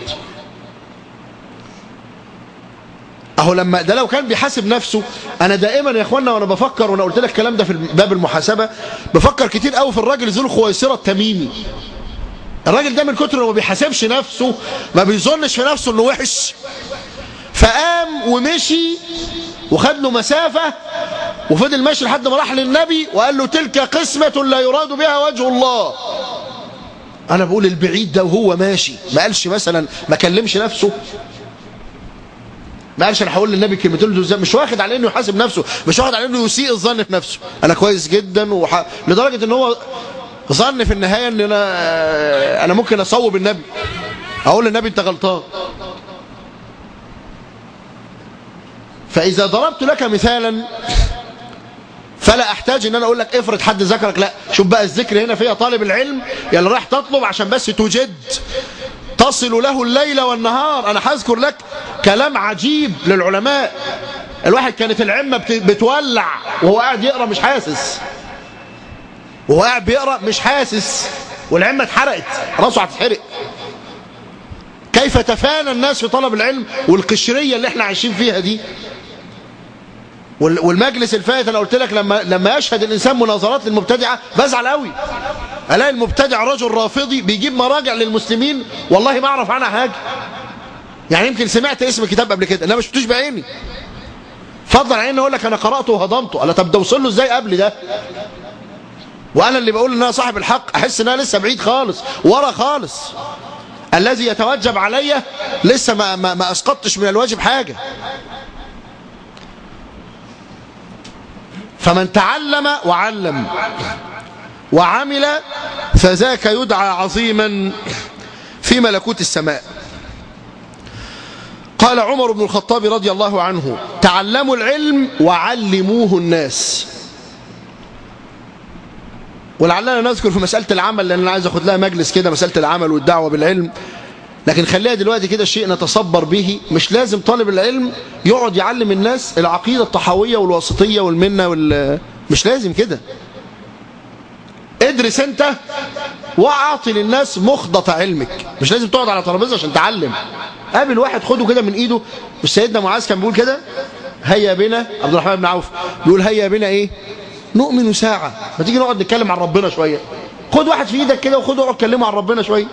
اهو لما ده لو كان بيحاسب نفسه انا دائما يا اخوانا وانا بفكر وانا قلت لك الكلام ده في باب المحاسبه بفكر كتير قوي في الراجل ذو الخويصره التميمي الراجل ده من كتر ما بيحاسبش نفسه ما بيظنش في نفسه انه وحش فقام ومشي وخد له مسافه وفضل ماشي لحد ما راح للنبي وقال له تلك قسمه لا يراد بها وجه الله انا بقول البعيد ده وهو ماشي ما قالش مثلا ما كلمش نفسه ما قالش انا هقول للنبي كلمتين دول مش واخد على انه يحاسب نفسه مش واخد على انه يسيء الظن في نفسه انا كويس جدا وح... لدرجه ان هو ظن في النهايه ان انا انا ممكن اصوب النبي اقول للنبي انت غلطان فاذا ضربت لك مثالا فلا احتاج ان انا اقول لك افرض حد ذكرك لا شوف بقى الذكر هنا فيها طالب العلم يلي رايح تطلب عشان بس تجد تصل له الليل والنهار انا هذكر لك كلام عجيب للعلماء الواحد كانت العمة بتولع وهو قاعد يقرأ مش حاسس وهو قاعد بيقرأ مش حاسس والعمة اتحرقت راسه هتتحرق كيف تفانى الناس في طلب العلم والقشرية اللي احنا عايشين فيها دي والمجلس الفائت انا قلت لك لما لما يشهد الانسان مناظرات للمبتدعه بزعل قوي الاقي المبتدع رجل رافضي بيجيب مراجع للمسلمين والله ما اعرف عنها حاجه يعني يمكن سمعت اسم الكتاب قبل كده انا ما شفتوش بعيني فضل عيني اقول لك انا قراته وهضمته انا طب ده وصل له ازاي قبل ده وانا اللي بقول ان انا صاحب الحق احس ان انا لسه بعيد خالص ورا خالص الذي يتوجب عليا لسه ما, ما, ما اسقطتش من الواجب حاجه فمن تعلم وعلم وعمل فذاك يدعى عظيما في ملكوت السماء قال عمر بن الخطاب رضي الله عنه تعلموا العلم وعلموه الناس ولعلنا نذكر في مسألة العمل لأن أنا عايز أخذ لها مجلس كده مسألة العمل والدعوة بالعلم لكن خليها دلوقتي كده شيء نتصبر به مش لازم طالب العلم يقعد يعلم الناس العقيدة الطحاوية والواسطية والمنة وال... مش لازم كده ادرس انت واعطي للناس مخضط علمك مش لازم تقعد على ترابيزه عشان تعلم قابل واحد خده كده من ايده مش سيدنا معاذ كان بيقول كده هيا بنا عبد الرحمن بن عوف بيقول هيا بنا ايه نؤمن ساعة ما تيجي نقعد نتكلم عن ربنا شوية خد واحد في ايدك كده وخد اقعد كلمه عن ربنا شوية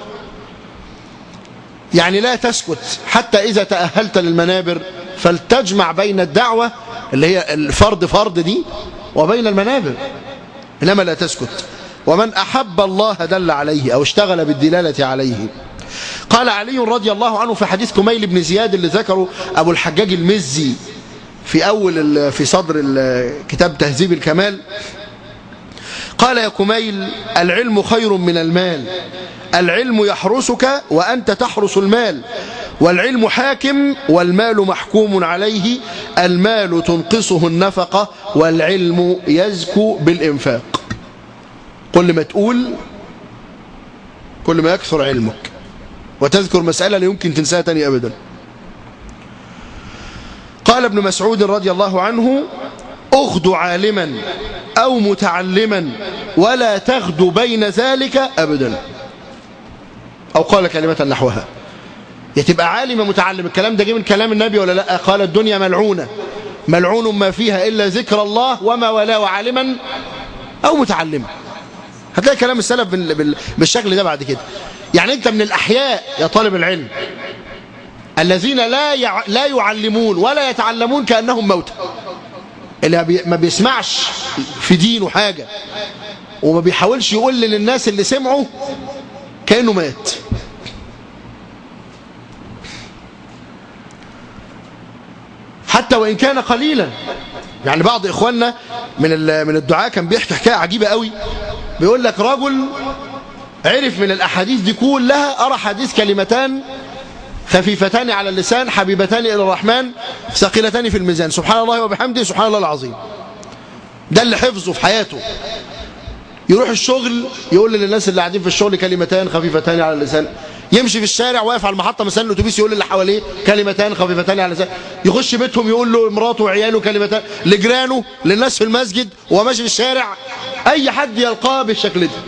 يعني لا تسكت حتى إذا تأهلت للمنابر فلتجمع بين الدعوة اللي هي الفرد فرد دي وبين المنابر إنما لا تسكت ومن أحب الله دل عليه أو اشتغل بالدلالة عليه قال علي رضي الله عنه في حديث كميل بن زياد اللي ذكره أبو الحجاج المزي في أول في صدر كتاب تهذيب الكمال قال يا كميل العلم خير من المال العلم يحرسك وأنت تحرس المال والعلم حاكم والمال محكوم عليه المال تنقصه النفقة والعلم يزكو بالإنفاق كل ما تقول كل ما يكثر علمك وتذكر مسألة لا يمكن تنساها تاني أبدا قال ابن مسعود رضي الله عنه اغد عالما أو متعلما ولا تغد بين ذلك أبدا أو قال كلمة نحوها يا تبقى عالم متعلم الكلام ده جه من كلام النبي ولا لا قال الدنيا ملعونة ملعون ما فيها إلا ذكر الله وما ولا عالما أو متعلما هتلاقي كلام السلف بالشكل ده بعد كده يعني أنت من الأحياء يا طالب العلم الذين لا يع... لا يعلمون ولا يتعلمون كأنهم موتى اللي ما بيسمعش في دينه حاجة وما بيحاولش يقول للناس اللي سمعوا كأنه مات حتى وإن كان قليلا يعني بعض إخواننا من من الدعاء كان بيحكي حكاية عجيبة قوي بيقول لك رجل عرف من الأحاديث دي كلها أرى حديث كلمتان خفيفتان على اللسان حبيبتان إلى الرحمن ثقيلتان في الميزان سبحان الله وبحمده سبحان الله العظيم ده اللي حفظه في حياته يروح الشغل يقول للناس اللي قاعدين في الشغل كلمتان خفيفتان على اللسان يمشي في الشارع واقف على المحطة مثلا الأتوبيس يقول للي حواليه كلمتان خفيفتان على اللسان يخش بيتهم يقول له مراته وعياله كلمتان لجيرانه للناس في المسجد وهو ماشي في الشارع أي حد يلقاه بالشكل ده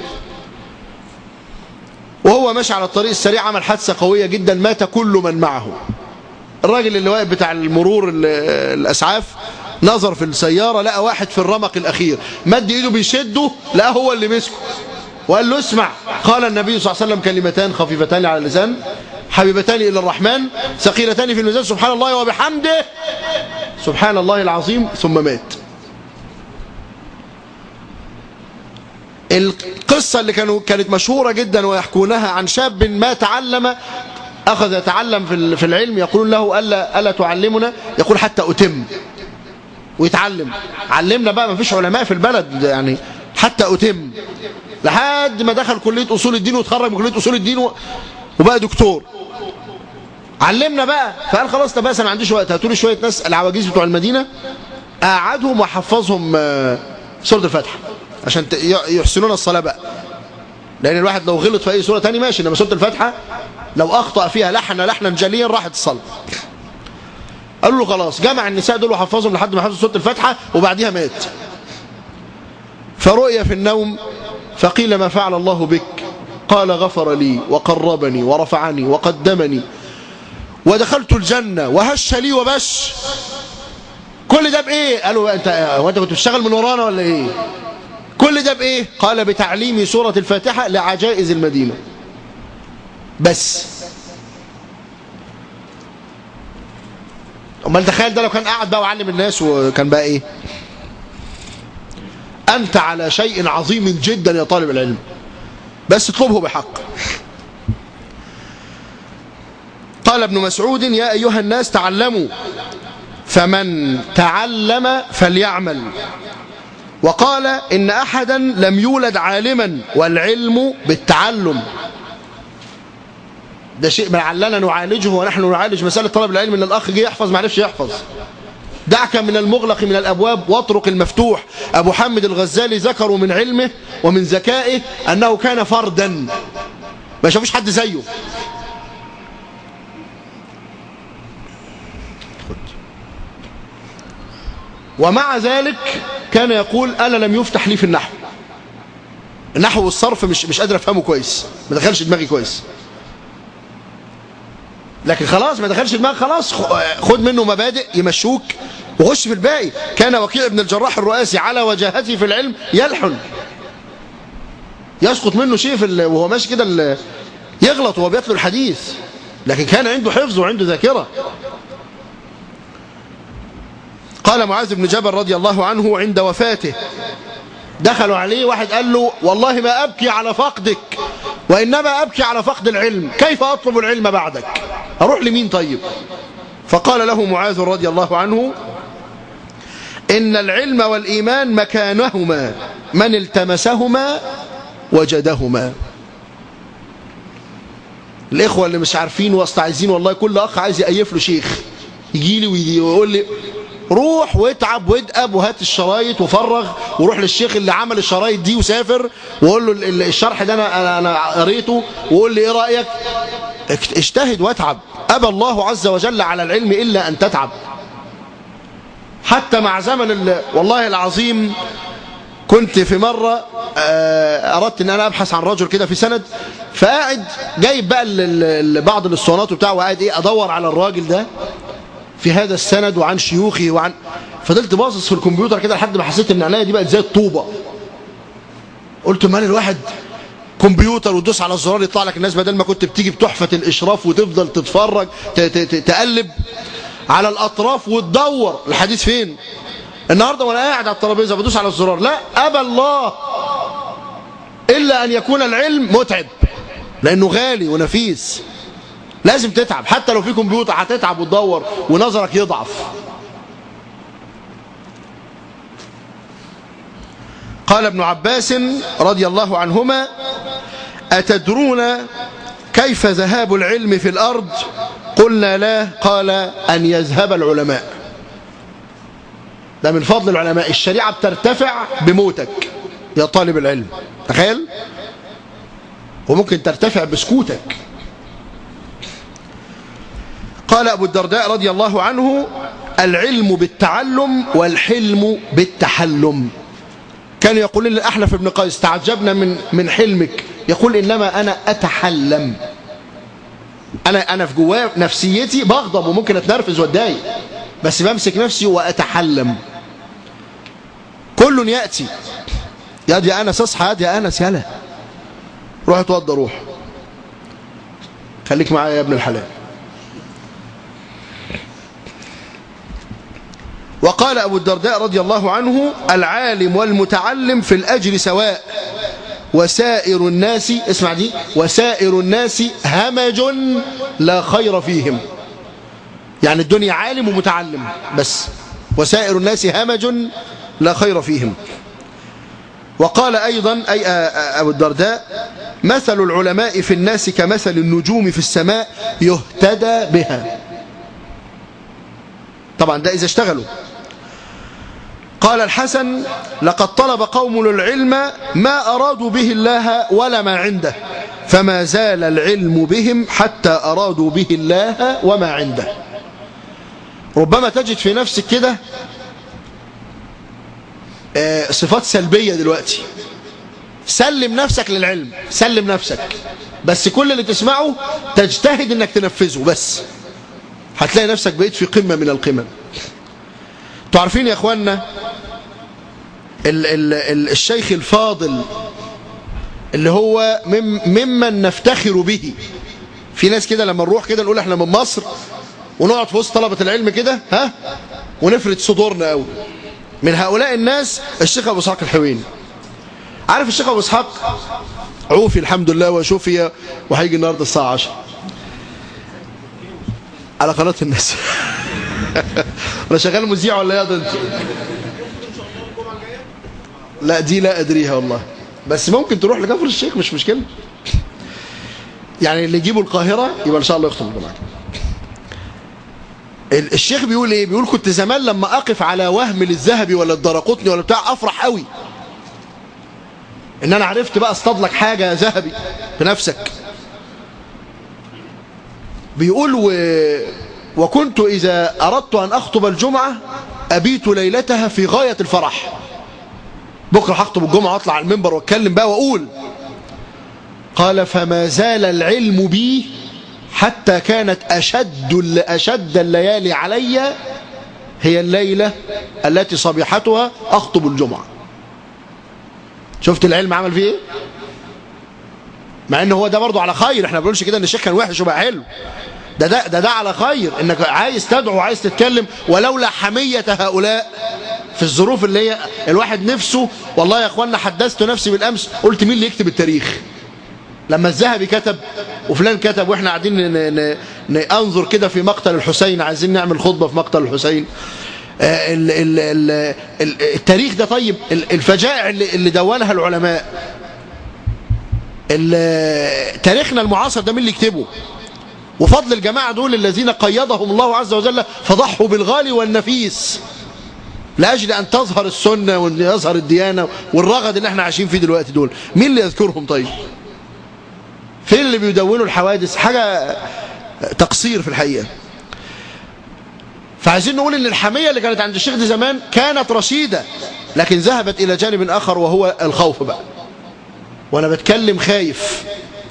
وهو ماشي على الطريق السريع عمل حادثة قوية جدا مات كل من معه الراجل اللي واقف بتاع المرور الأسعاف نظر في السيارة لقى واحد في الرمق الأخير مد إيده بيشده لقى هو اللي مسكه وقال له اسمع قال النبي صلى الله عليه وسلم كلمتان خفيفتان على اللسان حبيبتان إلى الرحمن ثقيلتان في الميزان سبحان الله وبحمده سبحان الله العظيم ثم مات القصة اللي كانوا كانت مشهورة جدا ويحكونها عن شاب ما تعلم أخذ يتعلم في في العلم يقولون له ألا, ألا تعلمنا يقول حتى أتم ويتعلم علمنا بقى ما فيش علماء في البلد يعني حتى أتم لحد ما دخل كلية أصول الدين وتخرج من كلية أصول الدين وبقى دكتور علمنا بقى فقال خلاص طب بس انا ما عنديش وقت هاتوا لي شويه ناس العواجيز بتوع المدينه اقعدهم واحفظهم سورة الفاتحة عشان يحسنون الصلاة بقى لأن الواحد لو غلط في أي سورة تاني ماشي إنما سورة الفاتحة لو أخطأ فيها لحن لحنا جليا راحت الصلاة قالوا له خلاص جمع النساء دول وحفظهم لحد ما حفظوا سورة الفاتحة وبعديها مات فرؤي في النوم فقيل ما فعل الله بك قال غفر لي وقربني ورفعني وقدمني ودخلت الجنة وهش لي وبش كل ده بإيه قالوا أنت, هو أنت كنت بتشتغل من ورانا ولا إيه كل ده بإيه قال بتعليم سورة الفاتحة لعجائز المدينة بس امال تخيل ده لو كان قاعد بقى وعلم الناس وكان بقى ايه انت على شيء عظيم جدا يا طالب العلم بس اطلبه بحق قال ابن مسعود يا ايها الناس تعلموا فمن تعلم فليعمل وقال ان احدا لم يولد عالما والعلم بالتعلم ده شيء لعلنا نعالجه ونحن نعالج مسألة طلب العلم ان الأخ جه يحفظ ما عرفش يحفظ دعك من المغلق من الأبواب واطرق المفتوح أبو حامد الغزالي ذكروا من علمه ومن ذكائه أنه كان فردا ما شافوش حد زيه ومع ذلك كان يقول أنا لم يفتح لي في النحو النحو والصرف مش مش قادر افهمه كويس ما دخلش دماغي كويس لكن خلاص ما دخلش دماغ خلاص خد منه مبادئ يمشوك وخش في الباقي كان وكيع بن الجراح الرؤاسي على وجاهته في العلم يلحن يسقط منه شيء في وهو ماشي كده يغلط وهو بيتلو الحديث لكن كان عنده حفظ وعنده ذاكرة قال معاذ بن جبل رضي الله عنه عند وفاته دخلوا عليه واحد قال له والله ما أبكي على فقدك وإنما أبكي على فقد العلم كيف أطلب العلم بعدك أروح لمين طيب فقال له معاذ رضي الله عنه إن العلم والإيمان مكانهما من التمسهما وجدهما الإخوة اللي مش عارفين وسط عايزين والله كل أخ عايز يأيف له شيخ يجي لي ويقول لي روح واتعب وادقب وهات الشرايط وفرغ وروح للشيخ اللي عمل الشرايط دي وسافر وقول له الشرح ده انا انا قريته وقول لي ايه رايك اجتهد واتعب ابى الله عز وجل على العلم الا ان تتعب حتى مع زمن والله العظيم كنت في مرة أردت أن أنا أبحث عن رجل كده في سند فقاعد جايب بقى بعض الاسطوانات وبتاع وقاعد إيه أدور على الراجل ده في هذا السند وعن شيوخه وعن فضلت باصص في الكمبيوتر كده لحد ما حسيت ان عينيا دي بقت زي الطوبه قلت مال الواحد كمبيوتر وتدوس على الزرار يطلع لك الناس بدل ما كنت بتيجي بتحفه الاشراف وتفضل تتفرج تقلب على الاطراف وتدور الحديث فين النهارده وانا قاعد على الترابيزه بدوس على الزرار لا ابى الله الا ان يكون العلم متعب لانه غالي ونفيس لازم تتعب حتى لو في كمبيوتر هتتعب وتدور ونظرك يضعف قال ابن عباس رضي الله عنهما أتدرون كيف ذهاب العلم في الأرض قلنا لا قال أن يذهب العلماء ده من فضل العلماء الشريعة بترتفع بموتك يا طالب العلم تخيل وممكن ترتفع بسكوتك قال أبو الدرداء رضي الله عنه العلم بالتعلم والحلم بالتحلم كان يقول للأحنف بن قيس تعجبنا من من حلمك يقول إنما أنا أتحلم أنا أنا في جوايا نفسيتي بغضب وممكن أتنرفز وأتضايق بس بمسك نفسي وأتحلم كل يأتي يا دي أنس اصحى يا دي أنس يلا روح اتوضى روح خليك معايا يا ابن الحلال وقال أبو الدرداء رضي الله عنه العالم والمتعلم في الأجر سواء وسائر الناس اسمع دي وسائر الناس همج لا خير فيهم يعني الدنيا عالم ومتعلم بس وسائر الناس همج لا خير فيهم وقال أيضا أي أبو الدرداء مثل العلماء في الناس كمثل النجوم في السماء يهتدى بها طبعا ده إذا اشتغلوا قال الحسن لقد طلب قوم العلم ما أرادوا به الله ولا ما عنده فما زال العلم بهم حتى أرادوا به الله وما عنده ربما تجد في نفسك كده آه، صفات سلبية دلوقتي سلم نفسك للعلم سلم نفسك بس كل اللي تسمعه تجتهد انك تنفذه بس هتلاقي نفسك بقيت في قمة من القمم تعرفين يا اخوانا ال ال ال الشيخ الفاضل اللي هو مم ممن نفتخر به في ناس كده لما نروح كده نقول احنا من مصر ونقعد في وسط طلبة العلم كده ها ونفرد صدورنا قوي من هؤلاء الناس الشيخ ابو اسحاق الحويني عارف الشيخ ابو اسحاق عوفي الحمد لله وشوفي وهيجي النهارده الساعه 10 على قناه الناس انا شغال مذيع ولا ايه انت لا دي لا ادريها والله بس ممكن تروح لكفر الشيخ مش مشكله يعني اللي يجيبوا القاهره يبقى ان شاء الله يخطب الجمعه الشيخ بيقول ايه بيقول كنت زمان لما اقف على وهم للذهبي ولا الدرقطني ولا بتاع افرح قوي ان انا عرفت بقى اصطاد لك حاجه ذهبي بنفسك بيقول و... وكنت اذا اردت ان اخطب الجمعه ابيت ليلتها في غايه الفرح بكره هخطب الجمعه واطلع على المنبر واتكلم بقى واقول قال فما زال العلم بي حتى كانت أشد أشد الليالي علي هي الليلة التي صبيحتها أخطب الجمعة شفت العلم عمل فيه ايه مع ان هو ده برضه على خير احنا ما بنقولش كده ان الشيخ كان وحش وبقى حلو ده ده ده, ده على خير انك عايز تدعو وعايز تتكلم ولولا حمية هؤلاء في الظروف اللي هي الواحد نفسه والله يا اخوانا حدثت نفسي بالامس قلت مين اللي يكتب التاريخ لما الذهبي كتب وفلان كتب واحنا قاعدين ننظر كده في مقتل الحسين عايزين نعمل خطبة في مقتل الحسين ال ال ال التاريخ ده طيب الفجائع اللي, اللي دونها العلماء تاريخنا المعاصر ده مين اللي يكتبه وفضل الجماعة دول الذين قيدهم الله عز وجل فضحوا بالغالي والنفيس لأجل أن تظهر السنة وأن يظهر الديانة والرغد اللي احنا عايشين فيه دلوقتي دول مين اللي يذكرهم طيب فين اللي بيدونوا الحوادث حاجة تقصير في الحقيقة فعايزين نقول ان الحمية اللي كانت عند الشيخ دي زمان كانت رشيدة لكن ذهبت الى جانب اخر وهو الخوف بقى وانا بتكلم خايف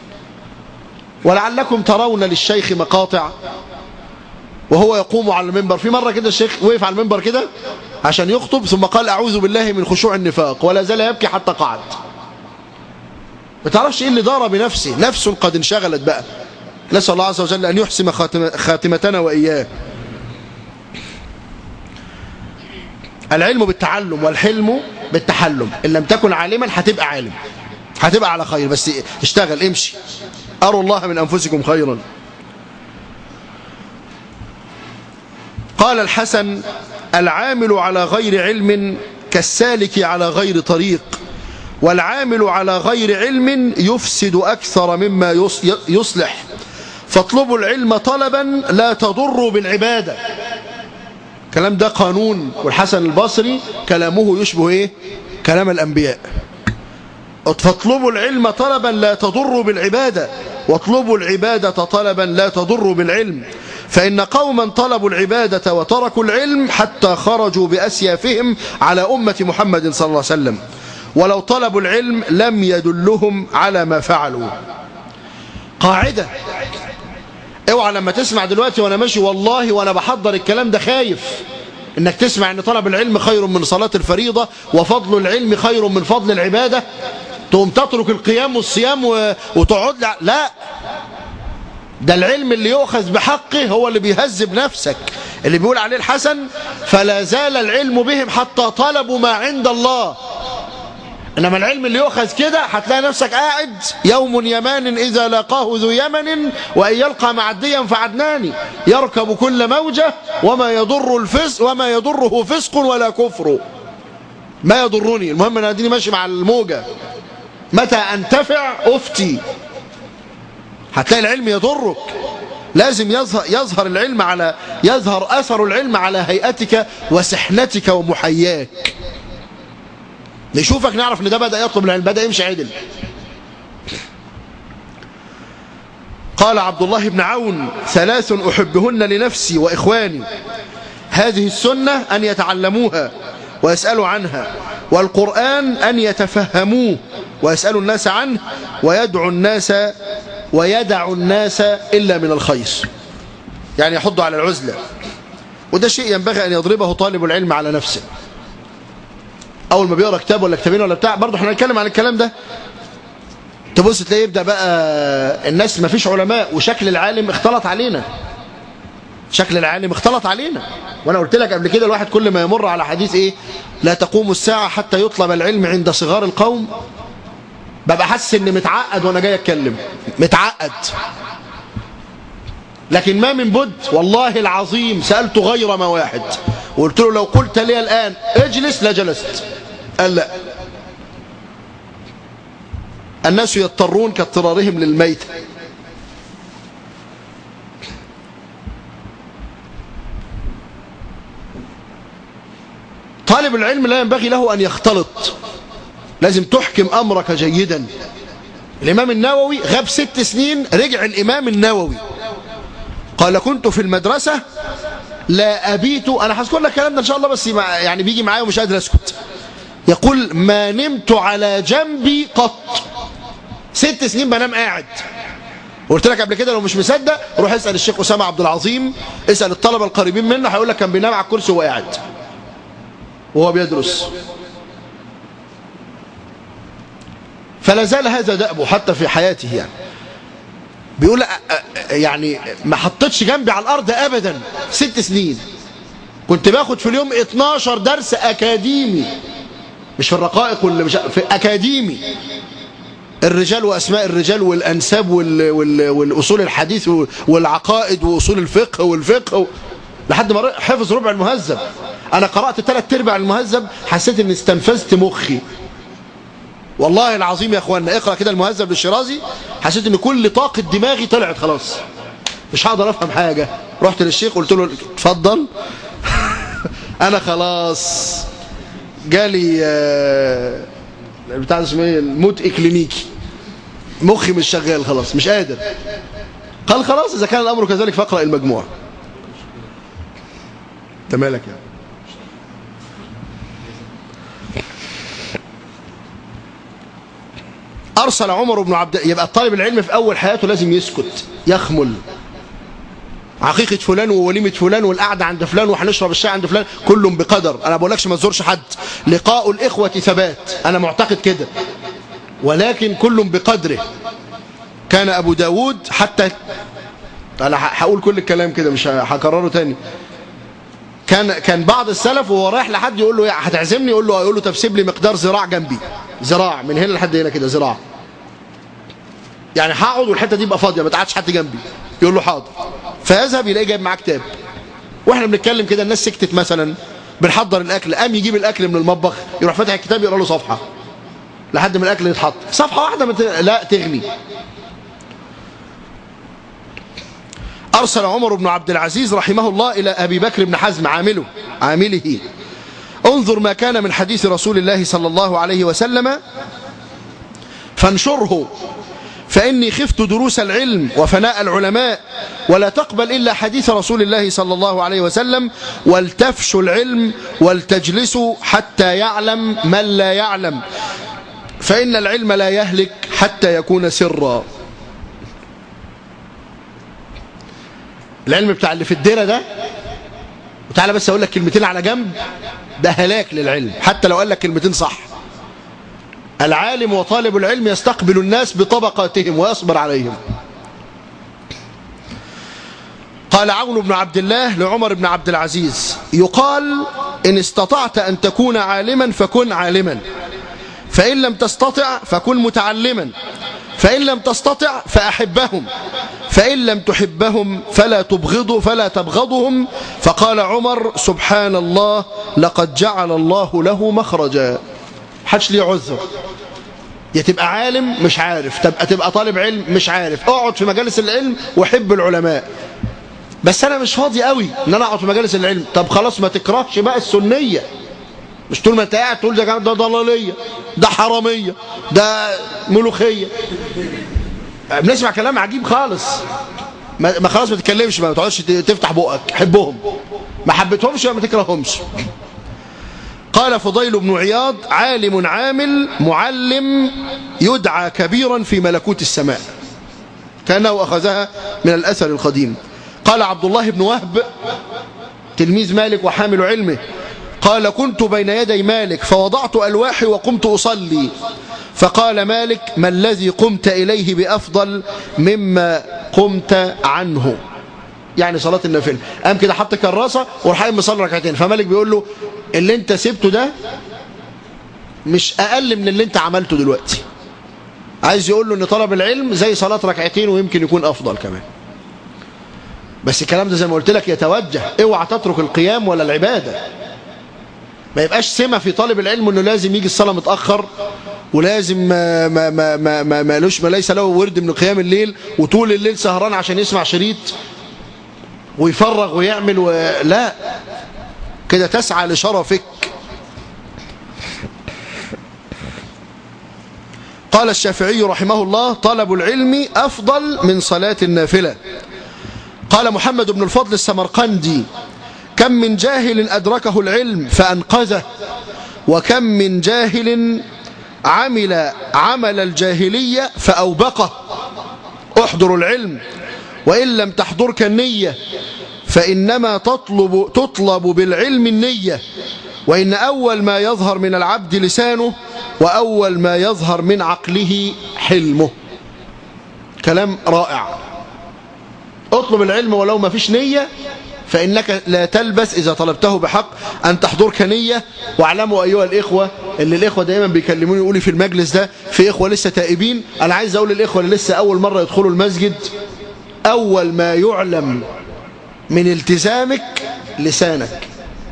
ولعلكم ترون للشيخ مقاطع وهو يقوم على المنبر في مرة كده الشيخ وقف على المنبر كده عشان يخطب ثم قال أعوذ بالله من خشوع النفاق ولا زال يبكي حتى قعد ما تعرفش ايه اللي دار بنفسه نفس قد انشغلت بقى نسأل الله عز وجل أن يحسم خاتمتنا وإياه العلم بالتعلم والحلم بالتحلم إن لم تكن عالما هتبقى عالم هتبقى على خير بس اشتغل امشي أروا الله من أنفسكم خيرا قال الحسن العامل على غير علم كالسالك على غير طريق والعامل على غير علم يفسد أكثر مما يصلح فاطلبوا العلم طلبا لا تضروا بالعبادة كلام ده قانون والحسن البصري كلامه يشبه ايه كلام الأنبياء فاطلبوا العلم طلبا لا تضروا بالعبادة واطلبوا العبادة طلبا لا تضروا بالعلم فإن قوما طلبوا العبادة وتركوا العلم حتى خرجوا بأسيافهم على أمة محمد صلى الله عليه وسلم ولو طلبوا العلم لم يدلهم على ما فعلوا قاعدة اوعى لما تسمع دلوقتي وانا ماشي والله وانا بحضر الكلام ده خايف انك تسمع ان طلب العلم خير من صلاة الفريضة وفضل العلم خير من فضل العبادة تقوم تترك القيام والصيام وتقعد لا ده العلم اللي يؤخذ بحقه هو اللي بيهذب نفسك اللي بيقول عليه الحسن فلا زال العلم بهم حتى طلبوا ما عند الله إنما العلم اللي يؤخذ كده هتلاقي نفسك قاعد يوم يمان إذا لاقاه ذو يمن وإن يلقى معديا فعدنان يركب كل موجة وما يضر الفسق وما يضره فسق ولا كفر ما يضرني المهم أنا أديني ماشي مع الموجة متى أنتفع أفتي هتلاقي العلم يضرك لازم يظهر, يظهر العلم على يظهر أثر العلم على هيئتك وسحنتك ومحياك نشوفك نعرف ان ده بدأ يطلب العلم بدأ يمشي عدل قال عبد الله بن عون ثلاث أحبهن لنفسي وإخواني هذه السنة أن يتعلموها ويسألوا عنها والقرآن أن يتفهموه ويسألوا الناس عنه ويدعو الناس ويدع الناس إلا من الخير يعني يحض على العزلة وده شيء ينبغي أن يضربه طالب العلم على نفسه أول ما بيقرأ كتاب ولا كتابين ولا بتاع برضه احنا هنتكلم عن الكلام ده تبص تلاقي يبدأ بقى الناس ما فيش علماء وشكل العالم اختلط علينا شكل العالم اختلط علينا وانا قلت لك قبل كده الواحد كل ما يمر على حديث ايه لا تقوم الساعة حتى يطلب العلم عند صغار القوم ببقى حاسس اني متعقد وانا جاي اتكلم متعقد لكن ما من بد والله العظيم سألت غير ما واحد وقلت له لو قلت لي الآن اجلس لجلست قال لا الناس يضطرون كاضطرارهم للميت طالب العلم لا ينبغي له أن يختلط لازم تحكم أمرك جيدا الإمام النووي غاب ست سنين رجع الإمام النووي قال كنت في المدرسة لا أبيت أنا هذكر لك الكلام ده إن شاء الله بس يعني بيجي معايا ومش قادر أسكت يقول ما نمت على جنبي قط ست سنين بنام قاعد قلت لك قبل كده لو مش مصدق روح اسأل الشيخ أسامة عبد العظيم اسأل الطلبة القريبين منه هيقول لك كان بينام على الكرسي وهو قاعد وهو بيدرس فلا زال هذا دأبه حتى في حياته يعني بيقول يعني ما حطيتش جنبي على الأرض أبدا ست سنين كنت باخد في اليوم 12 درس أكاديمي مش في الرقائق ولا مش في أكاديمي الرجال وأسماء الرجال والأنساب وال وال والأصول الحديث والعقائد وأصول الفقه والفقه و... لحد ما حفظ ربع المهذب أنا قرأت ثلاث ارباع المهذب حسيت إني استنفذت مخي والله العظيم يا اخوانا اقرا كده المهذب للشيرازي حسيت ان كل طاقه دماغي طلعت خلاص مش هقدر افهم حاجه رحت للشيخ قلت له اتفضل انا خلاص جالي آه بتاع اسمه ايه الموت اكلينيكي مخي مش شغال خلاص مش قادر قال خلاص اذا كان الامر كذلك فاقرا المجموع انت مالك يعني أرسل عمر بن عبد يبقى الطالب العلم في أول حياته لازم يسكت يخمل عقيقة فلان ووليمة فلان والقعدة عند فلان وهنشرب الشاي عند فلان كلهم بقدر أنا بقولكش ما تزورش حد لقاء الإخوة ثبات أنا معتقد كده ولكن كل بقدره كان أبو داود حتى أنا هقول كل الكلام كده مش هكرره تاني كان كان بعض السلف وهو رايح لحد يقول له هتعزمني يقول له يقول له طب سيب لي مقدار ذراع جنبي ذراع من هنا لحد هنا كده ذراع يعني هقعد والحته دي يبقى فاضيه ما تقعدش حد جنبي يقول له حاضر فيذهب يلاقي جايب معاه كتاب واحنا بنتكلم كده الناس سكتت مثلا بنحضر الاكل قام يجيب الاكل من المطبخ يروح فاتح الكتاب يقرا له صفحه لحد ما الاكل يتحط صفحه واحده مت... لا تغني أرسل عمر بن عبد العزيز رحمه الله إلى أبي بكر بن حزم عامله عامله انظر ما كان من حديث رسول الله صلى الله عليه وسلم فانشره فإني خفت دروس العلم وفناء العلماء ولا تقبل إلا حديث رسول الله صلى الله عليه وسلم ولتفشوا العلم ولتجلسوا حتى يعلم من لا يعلم فإن العلم لا يهلك حتى يكون سرا العلم بتاع اللي في الديرة ده وتعالى بس أقول لك كلمتين على جنب ده هلاك للعلم حتى لو قال لك كلمتين صح العالم وطالب العلم يستقبل الناس بطبقاتهم ويصبر عليهم قال عون بن عبد الله لعمر بن عبد العزيز يقال إن استطعت أن تكون عالما فكن عالما فإن لم تستطع فكن متعلما فإن لم تستطع فأحبهم فإن لم تحبهم فلا تبغض فلا تبغضهم فقال عمر سبحان الله لقد جعل الله له مخرجا حدش ليه عذر يا تبقى عالم مش عارف تبقى تبقى طالب علم مش عارف اقعد في مجالس العلم وحب العلماء بس انا مش فاضي قوي ان انا اقعد في مجالس العلم طب خلاص ما تكرهش بقى السنيه مش طول ما انت قاعد تقول ده ده ضلاليه ده حراميه ده ملوخيه بنسمع كلام عجيب خالص ما ما خلاص ما تتكلمش ما تقعدش تفتح بقك حبهم ما حبيتهمش ما تكرههمش قال فضيل بن عياض عالم عامل معلم يدعى كبيرا في ملكوت السماء كانه اخذها من الاثر القديم قال عبد الله بن وهب تلميذ مالك وحامل علمه قال كنت بين يدي مالك فوضعت ألواحي وقمت أصلي فقال مالك ما الذي قمت إليه بأفضل مما قمت عنه يعني صلاة النافلة قام كده حط كراسة وراح قايم مصلي ركعتين فمالك بيقول له اللي انت سبته ده مش أقل من اللي انت عملته دلوقتي عايز يقول له ان طلب العلم زي صلاة ركعتين ويمكن يكون أفضل كمان بس الكلام ده زي ما قلت لك يتوجه اوعى تترك القيام ولا العبادة ما يبقاش سمة في طالب العلم انه لازم يجي الصلاة متأخر ولازم ما ما ما ما ما, ما, لوش ما ليس له ورد من قيام الليل وطول الليل سهران عشان يسمع شريط ويفرغ ويعمل و... لا كده تسعى لشرفك قال الشافعي رحمه الله طلب العلم أفضل من صلاة النافلة قال محمد بن الفضل السمرقندي كم من جاهل أدركه العلم فأنقذه وكم من جاهل عمل عمل الجاهلية فأوبقه احضر العلم وإن لم تحضرك النية فإنما تطلب, تطلب بالعلم النية وإن أول ما يظهر من العبد لسانه وأول ما يظهر من عقله حلمه كلام رائع اطلب العلم ولو ما فيش نية فإنك لا تلبس إذا طلبته بحق أن تحضرك نية واعلموا أيها الإخوة اللي الإخوة دائما بيكلموني يقولي في المجلس ده في إخوة لسه تائبين أنا عايز أقول للإخوة اللي لسه أول مرة يدخلوا المسجد أول ما يعلم من التزامك لسانك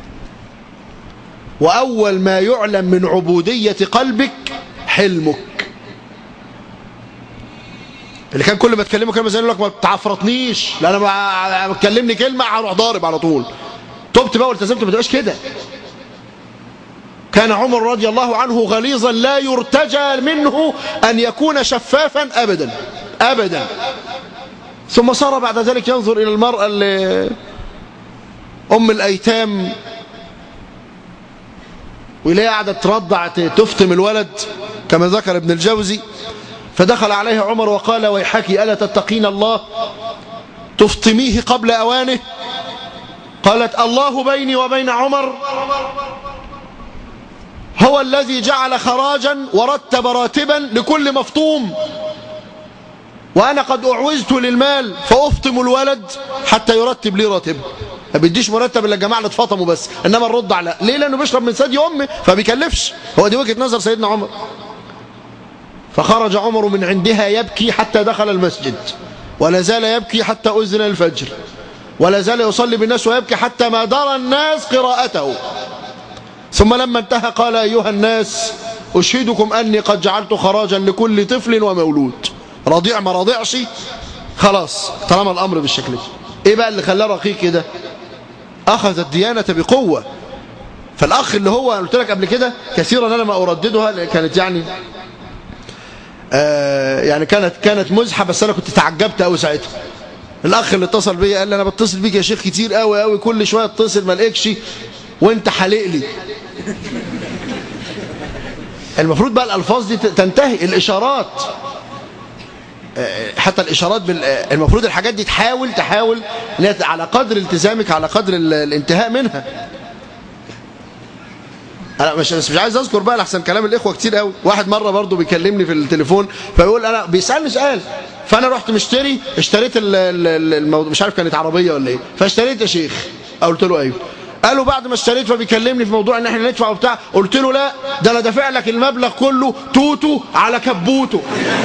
وأول ما يعلم من عبودية قلبك حلمك اللي كان كل ما تكلمه كلمه زي يقول لك ما تعفرطنيش لا انا ما تكلمني كلمه هروح ضارب على طول تبت بقى والتزمت ما تبقاش كده كان عمر رضي الله عنه غليظا لا يرتجى منه ان يكون شفافا ابدا ابدا ثم صار بعد ذلك ينظر الى المراه اللي ام الايتام ويلاقيها قاعده ترضع تفتم الولد كما ذكر ابن الجوزي فدخل عليه عمر وقال ويحك ألا تتقين الله تفطميه قبل أوانه قالت الله بيني وبين عمر هو الذي جعل خراجا ورتب راتبا لكل مفطوم وأنا قد أعوزت للمال فأفطم الولد حتى يرتب لي راتبه ما بيديش مرتب الا الجماعه اللي اتفطموا بس انما الرضع لا ليه لانه بيشرب من ثدي امه فبيكلفش هو دي وجهه نظر سيدنا عمر فخرج عمر من عندها يبكي حتى دخل المسجد ولا زال يبكي حتى أذن الفجر ولا زال يصلي بالناس ويبكي حتى ما درى الناس قراءته ثم لما انتهى قال أيها الناس أشهدكم أني قد جعلت خراجا لكل طفل ومولود رضيع ما رضيعش خلاص طالما الأمر بالشكل ده إيه بقى اللي خلاه رقيق كده أخذ الديانة بقوة فالأخ اللي هو قلت لك قبل كده كثيرا أنا ما أرددها كانت يعني آه يعني كانت كانت مزحه بس انا كنت تعجبت قوي ساعتها الاخ اللي اتصل بيا قال لي انا بتصل بيك يا شيخ كتير قوي قوي كل شويه اتصل ما الاقيكش وانت حالق لي المفروض بقى الالفاظ دي تنتهي الاشارات حتى الاشارات بال... المفروض الحاجات دي تحاول تحاول على قدر التزامك على قدر الانتهاء منها انا مش مش عايز اذكر بقى لحسن كلام الاخوه كتير قوي واحد مره برضه بيكلمني في التليفون فيقول انا بيسالني سؤال فانا رحت مشتري اشتريت الموضوع مش عارف كانت عربيه ولا ايه فاشتريت يا شيخ قلت له ايوه قالوا بعد ما اشتريت فبيكلمني في موضوع ان احنا ندفع وبتاع قلت له لا ده انا دافع لك المبلغ كله توتو على كبوته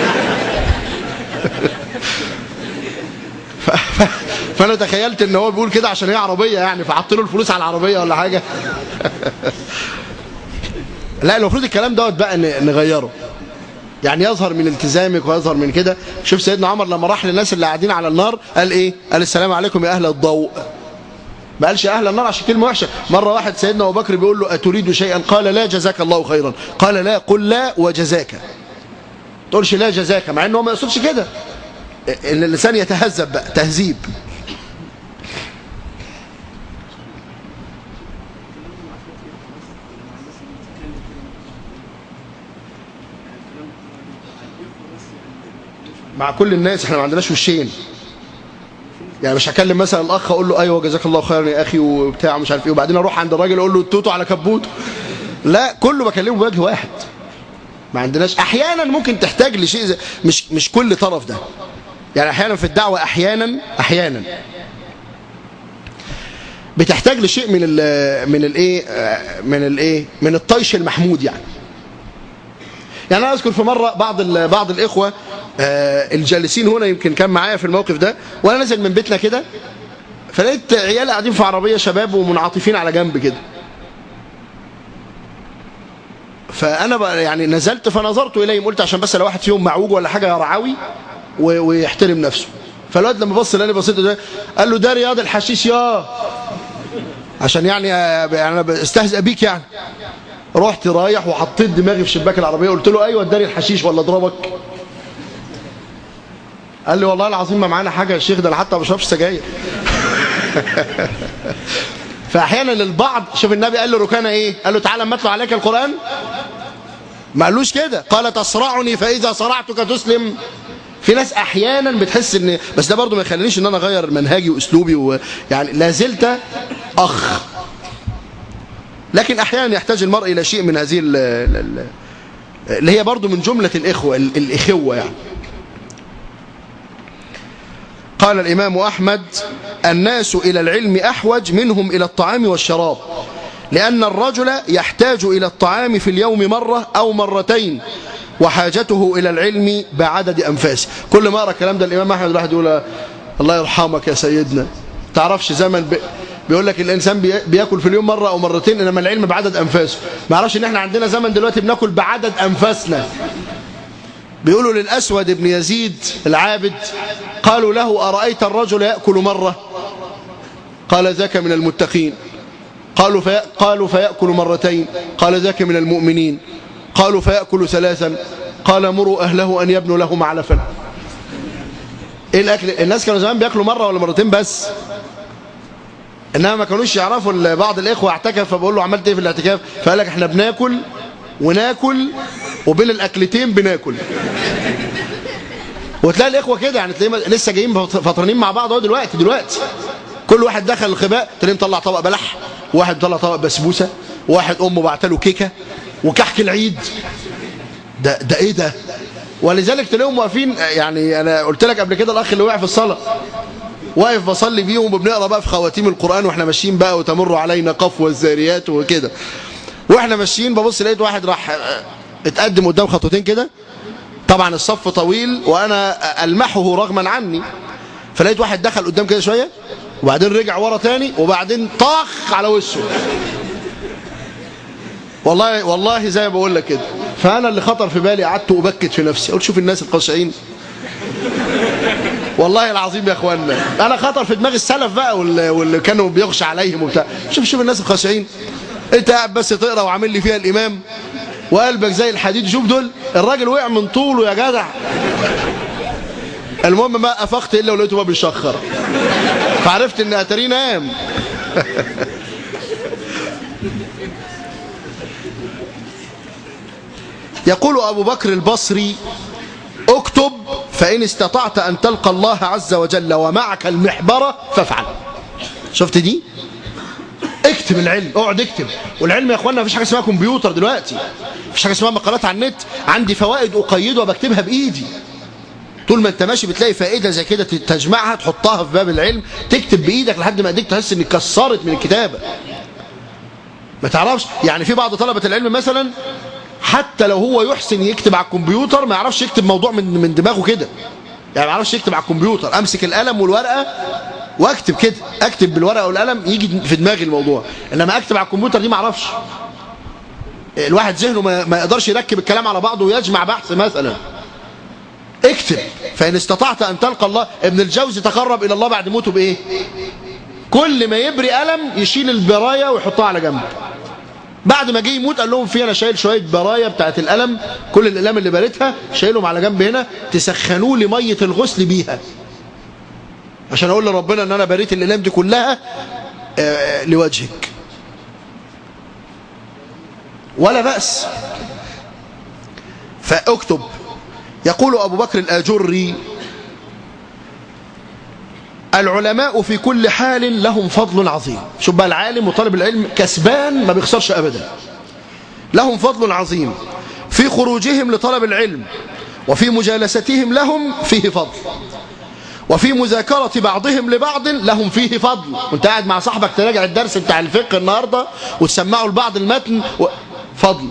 فانا تخيلت ان هو بيقول كده عشان هي عربيه يعني فحط له الفلوس على العربيه ولا حاجه لا المفروض الكلام دوت بقى نغيره يعني يظهر من التزامك ويظهر من كده شوف سيدنا عمر لما راح للناس اللي قاعدين على النار قال ايه قال السلام عليكم يا اهل الضوء ما قالش اهل النار عشان كلمه وحشه مره واحد سيدنا ابو بكر بيقول له اتريد شيئا قال لا جزاك الله خيرا قال لا قل لا وجزاك تقولش لا جزاك مع انه ما يقصدش كده ان اللسان يتهذب بقى تهذيب مع كل الناس احنا ما عندناش وشين يعني مش هكلم مثلا الاخ اقول له ايوه جزاك الله خيرا يا اخي وبتاع مش عارف ايه وبعدين اروح عند الراجل اقول له التوتو على كبوته لا كله بكلمه بوجه واحد ما عندناش احيانا ممكن تحتاج لشيء زي مش مش كل طرف ده يعني احيانا في الدعوه احيانا احيانا بتحتاج لشيء من ال من الايه من الايه من الطيش المحمود يعني يعني انا اذكر في مره بعض بعض الاخوه الجالسين هنا يمكن كان معايا في الموقف ده وانا نازل من بيتنا كده فلقيت عيال قاعدين في عربيه شباب ومنعطفين على جنب كده فانا بقى يعني نزلت فنظرت اليهم قلت عشان بس لو واحد فيهم معوج ولا حاجه يرعوي ويحترم نفسه فالواد لما بص لاني بصيت ده قال له ده رياض الحشيش يا عشان يعني يعني انا استهزئ بيك يعني رحت رايح وحطيت دماغي في شباك العربيه قلت له ايوه اداري الحشيش ولا اضربك قال لي والله العظيم ما معانا حاجه يا شيخ ده انا حتى ما بشربش سجاير فاحيانا للبعض شوف النبي قال له ركانه ايه قال له تعالى اما اتلو عليك القران ما قالوش كده قال تصرعني فاذا صرعتك تسلم في ناس احيانا بتحس ان بس ده برضو ما يخلينيش ان انا اغير منهجي واسلوبي ويعني لا زلت اخ لكن احيانا يحتاج المرء الى شيء من هذه اللي هي برضو من جمله الاخوه الاخوه يعني قال الإمام أحمد الناس إلى العلم أحوج منهم إلى الطعام والشراب لأن الرجل يحتاج إلى الطعام في اليوم مرة أو مرتين وحاجته إلى العلم بعدد أنفاسه كل ما أرى الكلام ده الإمام أحمد راح يقول الله يرحمك يا سيدنا تعرفش زمن بي بيقول لك الإنسان بيأكل في اليوم مرة أو مرتين إنما العلم بعدد أنفاسه ما يعرفش إن إحنا عندنا زمن دلوقتي بناكل بعدد أنفاسنا بيقولوا للأسود بن يزيد العابد قالوا له أرأيت الرجل يأكل مرة قال ذاك من المتقين قالوا في قالوا فيأكل مرتين قال ذاك من المؤمنين قالوا فيأكل ثلاثا قال مروا أهله أن يبنوا له معلفا إيه الأكل الناس كانوا زمان بيأكلوا مرة ولا مرتين بس إنما ما كانوش يعرفوا بعض الإخوة اعتكف فبقول له عملت إيه في الاعتكاف فقال لك إحنا بناكل وناكل وبين الأكلتين بناكل وتلاقي الإخوة كده يعني تلاقيهم لسه جايين فطرانين مع بعض اهو دلوقتي دلوقتي كل واحد دخل الخباء تلاقيه مطلع طبق بلح وواحد مطلع طبق بسبوسة وواحد أمه بعت له كيكة وكحك العيد ده ده إيه ده ولذلك تلاقيهم واقفين يعني أنا قلت لك قبل كده الأخ اللي وقع في الصلاة واقف بصلي بيهم وبنقرا بقى في خواتيم القرآن واحنا ماشيين بقى وتمر علينا قفوة الزاريات وكده واحنا ماشيين ببص لقيت واحد راح اتقدم قدام خطوتين كده طبعا الصف طويل وانا المحه رغما عني فلقيت واحد دخل قدام كده شويه وبعدين رجع ورا تاني وبعدين طاخ على وشه والله والله زي ما بقول لك كده فانا اللي خطر في بالي قعدت ابكت في نفسي قلت شوف الناس القاشعين والله العظيم يا اخوانا انا خطر في دماغ السلف بقى واللي كانوا بيغشى عليهم وبتاع شوف شوف الناس الخاشعين انت قاعد بس تقرا وعامل لي فيها الامام وقلبك زي الحديد شوف دول الراجل وقع من طوله يا جدع المهم ما افقت الا ولقيته بقى بيشخر فعرفت ان اتاري نام يقول ابو بكر البصري اكتب فان استطعت ان تلقى الله عز وجل ومعك المحبره فافعل شفت دي اكتب العلم اقعد اكتب والعلم يا اخوانا مفيش حاجه اسمها كمبيوتر دلوقتي مفيش حاجه اسمها مقالات على النت عندي فوائد اقيدها وبكتبها بايدي طول ما انت ماشي بتلاقي فائده زي كده تجمعها تحطها في باب العلم تكتب بايدك لحد ما ايديك تحس انك كسرت من الكتابه ما تعرفش يعني في بعض طلبه العلم مثلا حتى لو هو يحسن يكتب على الكمبيوتر ما يعرفش يكتب موضوع من من دماغه كده يعني ما يعرفش يكتب على الكمبيوتر امسك القلم والورقه واكتب كده اكتب بالورقه والقلم يجي في دماغي الموضوع انما اكتب على الكمبيوتر دي ما اعرفش الواحد ذهنه ما, ما يقدرش يركب الكلام على بعضه ويجمع بحث مثلا اكتب فإن استطعت أن تلقى الله ابن الجوزي تقرب إلى الله بعد موته بإيه كل ما يبري قلم يشيل البراية ويحطها على جنب بعد ما جه يموت قال لهم في انا شايل شويه برايه بتاعت القلم كل الاقلام اللي بريتها شايلهم على جنب هنا تسخنوا لي ميه الغسل بيها عشان اقول لربنا ان انا بريت الاقلام دي كلها آه لوجهك ولا بأس فاكتب يقول أبو بكر الآجري العلماء في كل حال لهم فضل عظيم شوف بقى العالم وطالب العلم كسبان ما بيخسرش أبدا لهم فضل عظيم في خروجهم لطلب العلم وفي مجالستهم لهم فيه فضل وفي مذاكرة بعضهم لبعض لهم فيه فضل وانت قاعد مع صاحبك تراجع الدرس بتاع الفقه النهاردة وتسمعه لبعض المتن و... فضل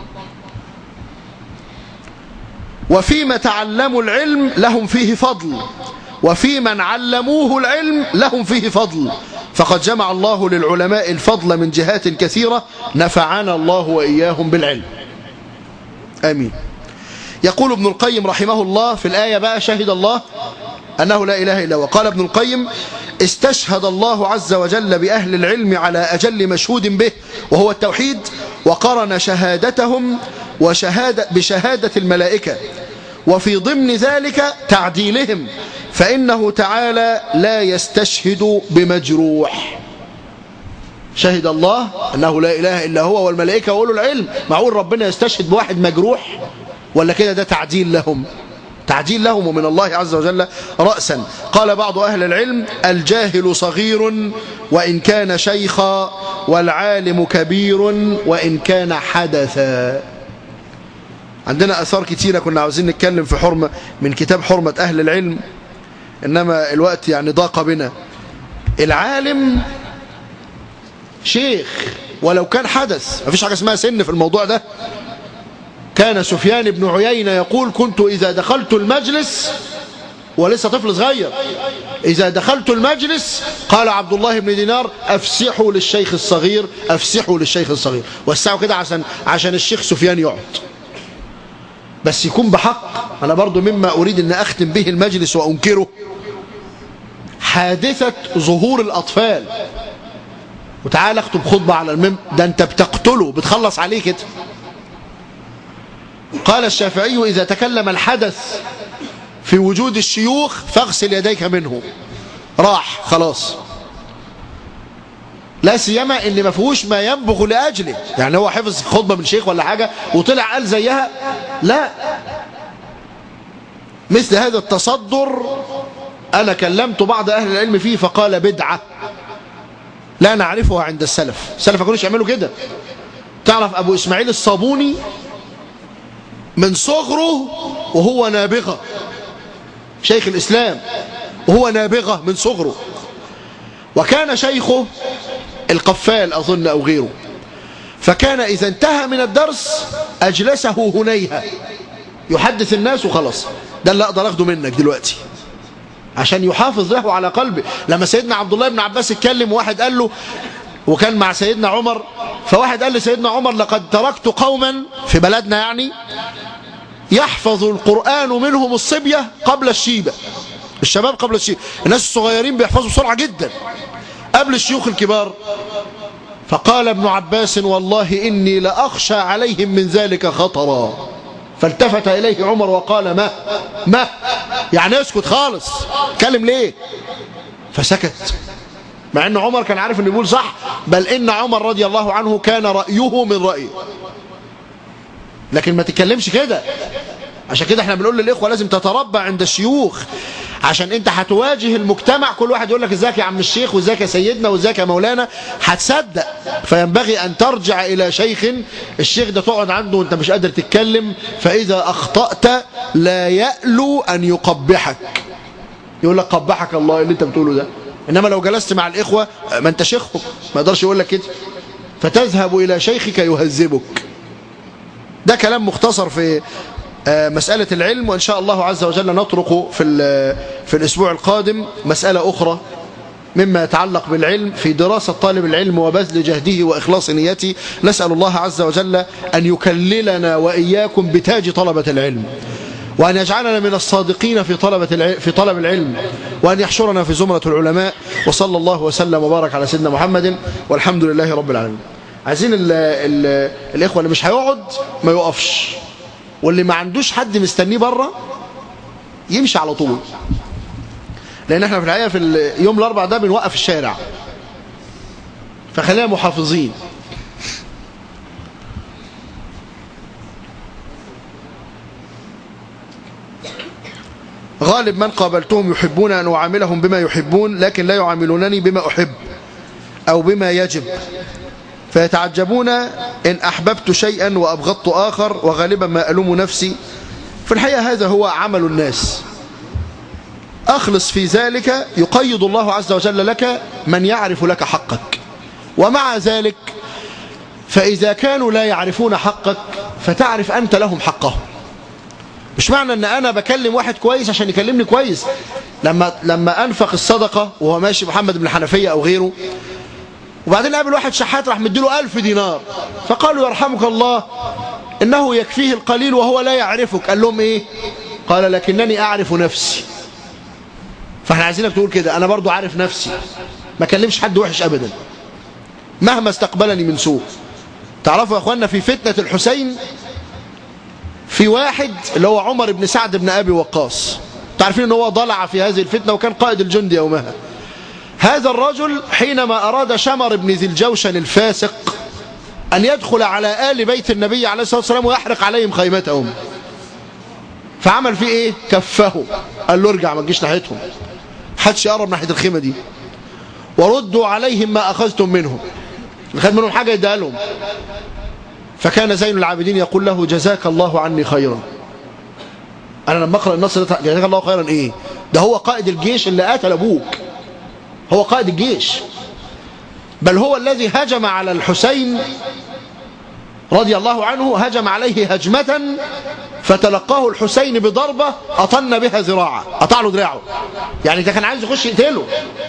وفيما تعلموا العلم لهم فيه فضل وفي من علموه العلم لهم فيه فضل فقد جمع الله للعلماء الفضل من جهات كثيرة نفعنا الله وإياهم بالعلم آمين يقول ابن القيم رحمه الله في الآية بقى شهد الله أنه لا إله إلا هو قال ابن القيم استشهد الله عز وجل بأهل العلم على أجل مشهود به وهو التوحيد وقرن شهادتهم وشهادة بشهادة الملائكة وفي ضمن ذلك تعديلهم فإنه تعالى لا يستشهد بمجروح شهد الله أنه لا إله إلا هو والملائكة وأولو العلم معقول ربنا يستشهد بواحد مجروح ولا كده ده تعديل لهم تعديل لهم ومن الله عز وجل رأسا قال بعض أهل العلم الجاهل صغير وإن كان شيخا والعالم كبير وإن كان حدثا عندنا أثار كتيرة كنا عاوزين نتكلم في حرمة من كتاب حرمة أهل العلم إنما الوقت يعني ضاق بنا العالم شيخ ولو كان حدث مفيش حاجة اسمها سن في الموضوع ده كان سفيان بن عيينة يقول كنت إذا دخلت المجلس ولسه طفل صغير إذا دخلت المجلس قال عبد الله بن دينار أفسحوا للشيخ الصغير أفسحوا للشيخ الصغير وسعوا كده عشان, عشان الشيخ سفيان يقعد بس يكون بحق أنا برضو مما أريد أن أختم به المجلس وأنكره حادثة ظهور الأطفال وتعال اكتب خطبة على المم ده انت بتقتله بتخلص عليه كده قال الشافعي إذا تكلم الحدث في وجود الشيوخ فاغسل يديك منه راح خلاص لا سيما اللي ما فيهوش ما ينبغ لاجله يعني هو حفظ خطبه من شيخ ولا حاجه وطلع قال زيها لا مثل هذا التصدر انا كلمت بعض اهل العلم فيه فقال بدعه لا نعرفها عند السلف السلف ما كانوش يعملوا كده تعرف ابو اسماعيل الصابوني من صغره وهو نابغه شيخ الاسلام وهو نابغه من صغره وكان شيخه القفال أظن أو غيره فكان إذا انتهى من الدرس أجلسه هنيها يحدث الناس وخلاص ده اللي أقدر أخده منك دلوقتي عشان يحافظ له على قلبه لما سيدنا عبد الله بن عباس اتكلم وواحد قال له وكان مع سيدنا عمر فواحد قال لسيدنا عمر لقد تركت قوما في بلدنا يعني يحفظ القرآن منهم الصبية قبل الشيبة الشباب قبل الشيبة الناس الصغيرين بيحفظوا بسرعة جدا قبل الشيوخ الكبار فقال ابن عباس والله إني لأخشى عليهم من ذلك خطرا فالتفت إليه عمر وقال ما ما يعني اسكت خالص كلم ليه فسكت مع ان عمر كان عارف انه يقول صح بل ان عمر رضي الله عنه كان رأيه من رأيه لكن ما تتكلمش كده عشان كده احنا بنقول للاخوه لازم تتربى عند الشيوخ عشان انت هتواجه المجتمع كل واحد يقول لك ازيك يا عم الشيخ وازيك يا سيدنا وازيك يا مولانا هتصدق فينبغي ان ترجع الى شيخ الشيخ ده تقعد عنده وانت مش قادر تتكلم فاذا اخطأت لا يألو ان يقبحك يقول لك قبحك الله اللي انت بتقوله ده انما لو جلست مع الاخوه ما انت شيخهم ما يقدرش يقول لك كده فتذهب الى شيخك يهذبك ده كلام مختصر في مسألة العلم وإن شاء الله عز وجل نطرق في, في الأسبوع القادم مسألة أخرى مما يتعلق بالعلم في دراسة طالب العلم وبذل جهده وإخلاص نيته نسأل الله عز وجل أن يكللنا وإياكم بتاج طلبة العلم وأن يجعلنا من الصادقين في طلبة العلم في طلب العلم وأن يحشرنا في زمرة العلماء وصلى الله وسلم وبارك على سيدنا محمد والحمد لله رب العالمين عايزين ال ال الإخوة اللي مش هيقعد ما يقفش واللي ما عندوش حد مستنيه بره يمشي على طول لأن احنا في الحقيقة في يوم الأربع ده بنوقف الشارع فخلينا محافظين غالب من قابلتهم يحبون أن أعاملهم بما يحبون لكن لا يعاملونني بما أحب أو بما يجب فيتعجبون إن أحببت شيئا وأبغضت آخر وغالبا ما ألوم نفسي في الحقيقة هذا هو عمل الناس أخلص في ذلك يقيد الله عز وجل لك من يعرف لك حقك ومع ذلك فإذا كانوا لا يعرفون حقك فتعرف أنت لهم حقهم مش معنى ان انا بكلم واحد كويس عشان يكلمني كويس لما لما انفق الصدقة وهو ماشي محمد بن الحنفية او غيره وبعدين قابل واحد شحات راح مديله ألف دينار فقالوا يرحمك الله انه يكفيه القليل وهو لا يعرفك قال لهم ايه قال لكنني اعرف نفسي فاحنا عايزينك تقول كده انا برضو عارف نفسي ما كلمش حد وحش ابدا مهما استقبلني من سوء تعرفوا يا اخوانا في فتنة الحسين في واحد اللي هو عمر بن سعد بن أبي وقاص تعرفين ان هو ضلع في هذه الفتنة وكان قائد الجند يومها هذا الرجل حينما أراد شمر بن ذي الجوشن الفاسق أن يدخل على آل بيت النبي عليه الصلاة والسلام ويحرق عليهم خيمتهم فعمل فيه ايه كفه قال له ارجع ما تجيش ناحيتهم حدش يقرب ناحية الخيمة دي وردوا عليهم ما أخذتم منهم اللي خد منهم حاجة يديها لهم فكان زين العابدين يقول له جزاك الله عني خيرا أنا لما أقرأ النص ده جزاك الله خيرا إيه ده هو قائد الجيش اللي قتل أبوك هو قائد الجيش بل هو الذي هجم على الحسين رضي الله عنه هجم عليه هجمة فتلقاه الحسين بضربة أطن بها ذراعه قطع له دراعه يعني ده كان عايز يخش يقتله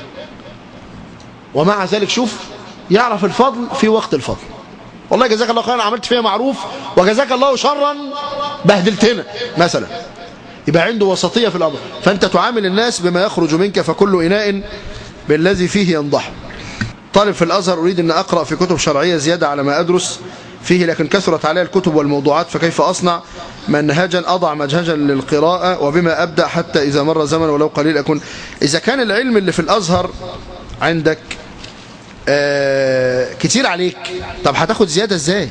ومع ذلك شوف يعرف الفضل في وقت الفضل والله جزاك الله خيرا عملت فيها معروف وجزاك الله شرا بهدلتنا مثلا يبقى عنده وسطية في الأمر فأنت تعامل الناس بما يخرج منك فكل إناء بالذي فيه ينضح طالب في الأزهر أريد أن أقرأ في كتب شرعية زيادة على ما أدرس فيه لكن كثرت علي الكتب والموضوعات فكيف أصنع منهجا أضع منهجا للقراءة وبما أبدأ حتى إذا مر زمن ولو قليل أكون إذا كان العلم اللي في الأزهر عندك آه كتير عليك طب هتاخد زيادة ازاي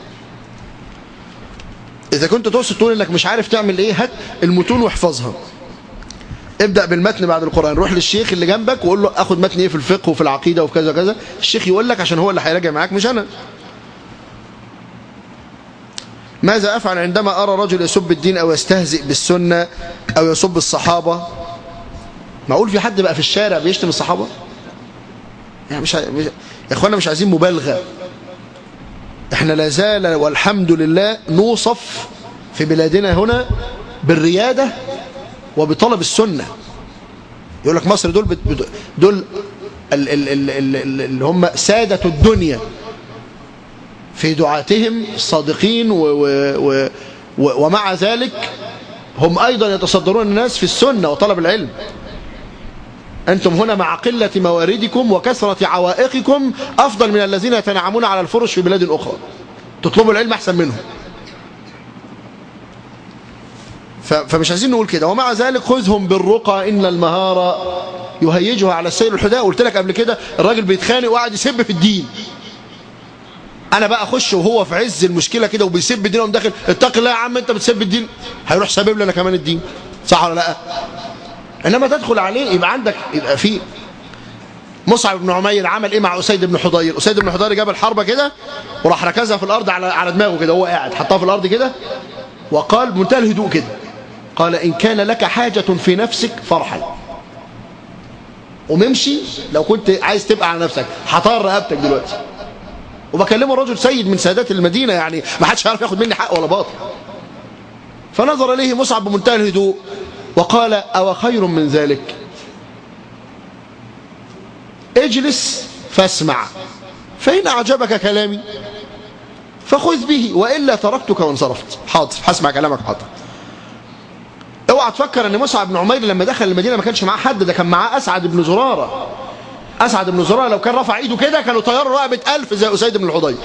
اذا كنت تقصد تقول انك مش عارف تعمل ايه هات المتون واحفظها ابدأ بالمتن بعد القرآن روح للشيخ اللي جنبك وقول له اخد متن ايه في الفقه وفي العقيدة وفي كذا كذا الشيخ يقول لك عشان هو اللي هيراجع معاك مش انا ماذا أفعل عندما أرى رجل يسب الدين أو يستهزئ بالسنة أو يسب الصحابة معقول في حد بقى في الشارع بيشتم الصحابة يعني مش, مش يا اخوانا مش عايزين مبالغه احنا لا زال والحمد لله نوصف في بلادنا هنا بالرياده وبطلب السنه يقول لك مصر دول دول اللي هم ساده الدنيا في دعاتهم الصادقين و و و ومع ذلك هم ايضا يتصدرون الناس في السنه وطلب العلم أنتم هنا مع قلة مواردكم وكثرة عوائقكم أفضل من الذين يتنعمون على الفرش في بلاد أخرى تطلبوا العلم أحسن منهم فمش عايزين نقول كده ومع ذلك خذهم بالرقى إن المهارة يهيجها على السير الحداء قلت لك قبل كده الراجل بيتخانق وقاعد يسب في الدين انا بقى اخش وهو في عز المشكله كده وبيسب الدين وقام داخل اتق الله يا عم انت بتسب الدين هيروح سبب لنا كمان الدين صح ولا لا انما تدخل عليه يبقى عندك يبقى في مصعب بن عمير عمل ايه مع اسيد بن حضير اسيد بن حضير جاب الحربه كده وراح ركزها في الارض على على دماغه كده وهو قاعد حطها في الارض كده وقال بمنتهى الهدوء كده قال ان كان لك حاجه في نفسك فارحل وممشي لو كنت عايز تبقى على نفسك هطير رقبتك دلوقتي وبكلمه الرجل سيد من سادات المدينه يعني ما حدش هيعرف ياخد مني حق ولا باطل فنظر اليه مصعب بمنتهى الهدوء وقال أو خير من ذلك اجلس فاسمع فإن أعجبك كلامي فخذ به وإلا تركتك وانصرفت حاضر هسمع كلامك حاضر اوعى تفكر ان مصعب بن عمير لما دخل المدينه ما كانش معاه حد ده كان معاه اسعد بن زراره اسعد بن زراره لو كان رفع ايده كده كانوا طيروا رقبه ألف زي اسيد بن الحضير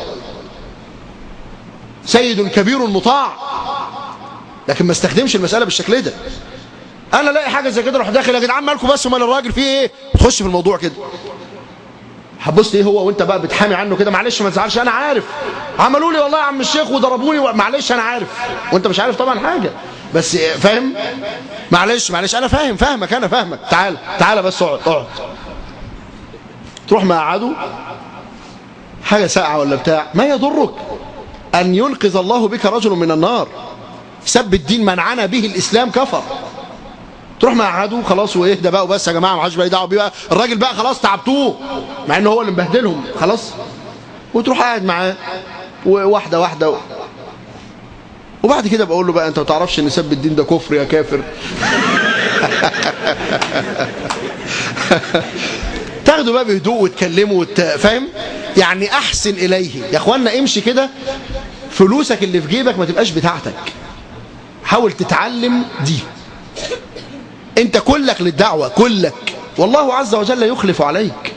سيد كبير مطاع لكن ما استخدمش المساله بالشكل ده انا الاقي حاجه زي كده اروح داخل يا جدعان مالكم بس ومال الراجل فيه ايه تخش في الموضوع كده هتبص ايه هو وانت بقى بتحامي عنه كده معلش ما تزعلش انا عارف عملوا لي والله يا عم الشيخ وضربوني و... معلش انا عارف وانت مش عارف طبعا حاجه بس فاهم معلش معلش انا فاهم فاهمك انا فاهمك تعال تعال بس اقعد اقعد تروح مع عدو حاجه ساقعه ولا بتاع ما يضرك ان ينقذ الله بك رجل من النار سب الدين من عنا به الاسلام كفر تروح مع عدو خلاص واهدى بقى وبس يا جماعه ما حدش بقى دعوه بيه بقى الراجل بقى خلاص تعبتوه مع انه هو اللي مبهدلهم خلاص وتروح قاعد معاه وواحده واحده وبعد كده بقول له بقى انت ما تعرفش ان سب الدين ده كفر يا كافر تاخده بقى بهدوء وتكلمه وت... فاهم يعني احسن اليه يا اخوانا امشي كده فلوسك اللي في جيبك ما تبقاش بتاعتك حاول تتعلم دي انت كلك للدعوة كلك والله عز وجل يخلف عليك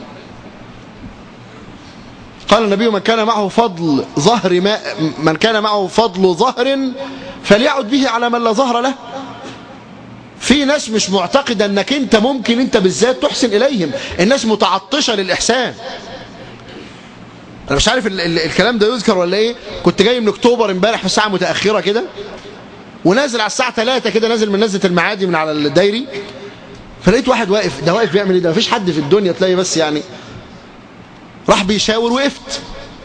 قال النبي من كان معه فضل ظهر ما من كان معه فضل ظهر فليعد به على من لا ظهر له في ناس مش معتقدة انك انت ممكن انت بالذات تحسن اليهم الناس متعطشة للاحسان انا مش عارف ال ال الكلام ده يذكر ولا ايه كنت جاي من اكتوبر امبارح في ساعة متأخرة كده ونازل على الساعة 3 كده نازل من نزلة المعادي من على الدايري فلقيت واحد واقف ده واقف بيعمل ايه ده مفيش حد في الدنيا تلاقي بس يعني راح بيشاور وقفت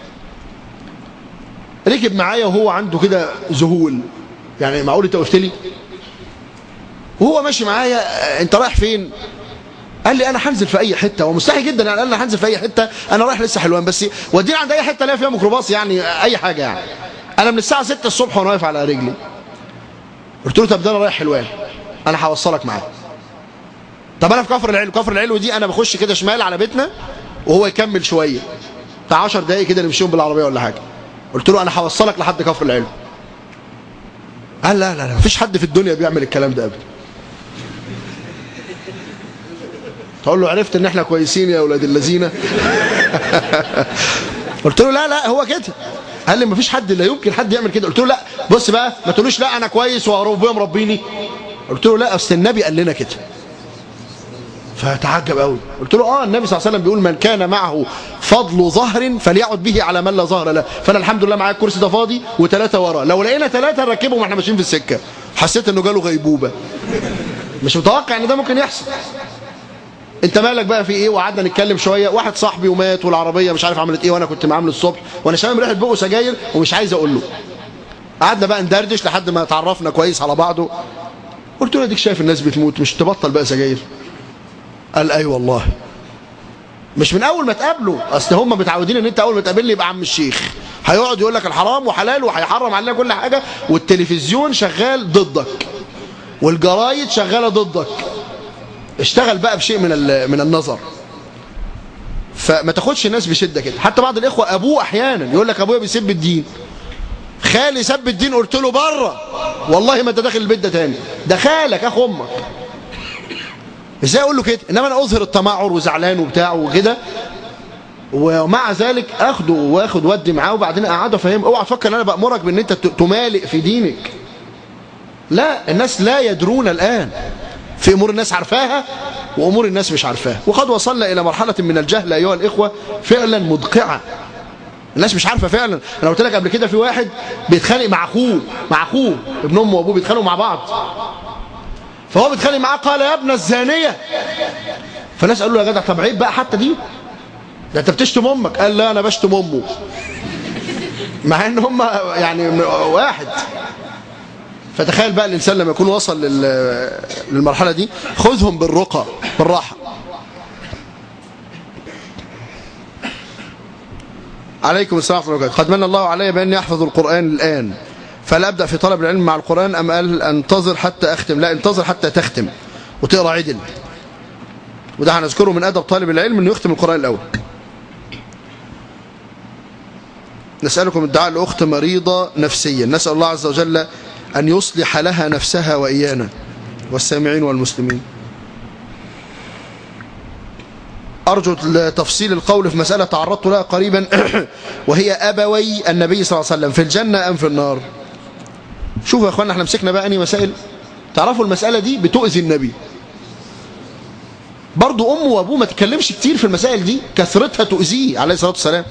ركب معايا وهو عنده كده ذهول يعني معقول انت وقفت لي وهو ماشي معايا انت رايح فين قال لي انا هنزل في اي حته هو مستحي جدا يعني قال لي انا هنزل في اي حته انا رايح لسه حلوان بس وديني عند اي حته الاقي فيها ميكروباص يعني اي حاجه يعني انا من الساعه 6 الصبح وانا واقف على رجلي قلت له طب ده انا رايح حلوان انا هوصلك معايا طب انا في كفر العلو كفر العلو دي انا بخش كده شمال على بيتنا وهو يكمل شويه بتاع 10 دقايق كده نمشيهم بالعربيه ولا حاجه قلت له انا هوصلك لحد كفر العلو قال لا لا لا مفيش حد في الدنيا بيعمل الكلام ده ابدا تقول له عرفت ان احنا كويسين يا اولاد الذين قلت له لا لا هو كده قال لي مفيش حد لا يمكن حد يعمل كده قلت له لا بص بقى ما تقولوش لا انا كويس وابويا مربيني قلت له لا اصل النبي قال لنا كده فتعجب قوي قلت له اه النبي صلى الله عليه وسلم بيقول من كان معه فضل ظهر فليعد به على من لا ظهر له فانا الحمد لله معايا الكرسي ده فاضي وثلاثه ورا لو لقينا ثلاثه نركبهم واحنا ماشيين في السكه حسيت انه جاله غيبوبه مش متوقع ان ده ممكن يحصل انت مالك بقى في ايه وقعدنا نتكلم شويه واحد صاحبي ومات والعربيه مش عارف عملت ايه وانا كنت معاه من الصبح وانا شامم ريحه بقه سجاير ومش عايز اقول له قعدنا بقى ندردش لحد ما اتعرفنا كويس على بعضه قلت له اديك شايف الناس بتموت مش تبطل بقى سجاير قال اي والله مش من اول ما تقابله اصل هم متعودين ان انت اول ما تقابلني يبقى عم الشيخ هيقعد يقول لك الحرام وحلال وهيحرم علينا كل حاجه والتلفزيون شغال ضدك والجرايد شغاله ضدك اشتغل بقى بشيء من من النظر فما تاخدش الناس بشده كده حتى بعض الاخوه ابوه احيانا يقول لك ابويا بيسب الدين خالي سب الدين قلت له بره والله ما انت داخل البيت ده تاني ده خالك اخو امك ازاي اقول له كده انما انا اظهر التمعر وزعلان وبتاع وكده ومع ذلك اخده واخد ودي معاه وبعدين اقعده افهمه اوعى تفكر ان انا بامرك بان انت تمالئ في دينك لا الناس لا يدرون الان في امور الناس عارفاها وامور الناس مش عارفاها وقد وصلنا الى مرحله من الجهل ايها الاخوه فعلا مدقعه الناس مش عارفه فعلا انا قلت لك قبل كده في واحد بيتخانق مع اخوه مع اخوه ابن امه وابوه بيتخانقوا مع بعض فهو بيتخانق معاه قال يا ابن الزانيه فالناس قالوا له يا جدع طب عيب بقى حتى دي ده انت بتشتم امك قال لا انا بشتم امه مع ان هم يعني واحد فتخيل بقى الانسان لما يكون وصل للمرحله دي خذهم بالرقى بالراحه عليكم السلام ورحمه الله وبركاته قد من الله علي باني احفظ القران الان فلا ابدا في طلب العلم مع القران ام قال انتظر حتى اختم لا انتظر حتى تختم وتقرا عدل وده هنذكره من أدب طالب العلم أنه يختم القرآن الأول نسألكم الدعاء لأخت مريضة نفسيا نسأل الله عز وجل أن يصلح لها نفسها وإيانا والسامعين والمسلمين أرجو تفصيل القول في مسألة تعرضت لها قريبا وهي أبوي النبي صلى الله عليه وسلم في الجنة أم في النار شوفوا يا أخوانا احنا مسكنا بقى أني مسائل تعرفوا المسألة دي بتؤذي النبي برضو أمه وأبوه ما تتكلمش كتير في المسائل دي كثرتها تؤذيه عليه الصلاة والسلام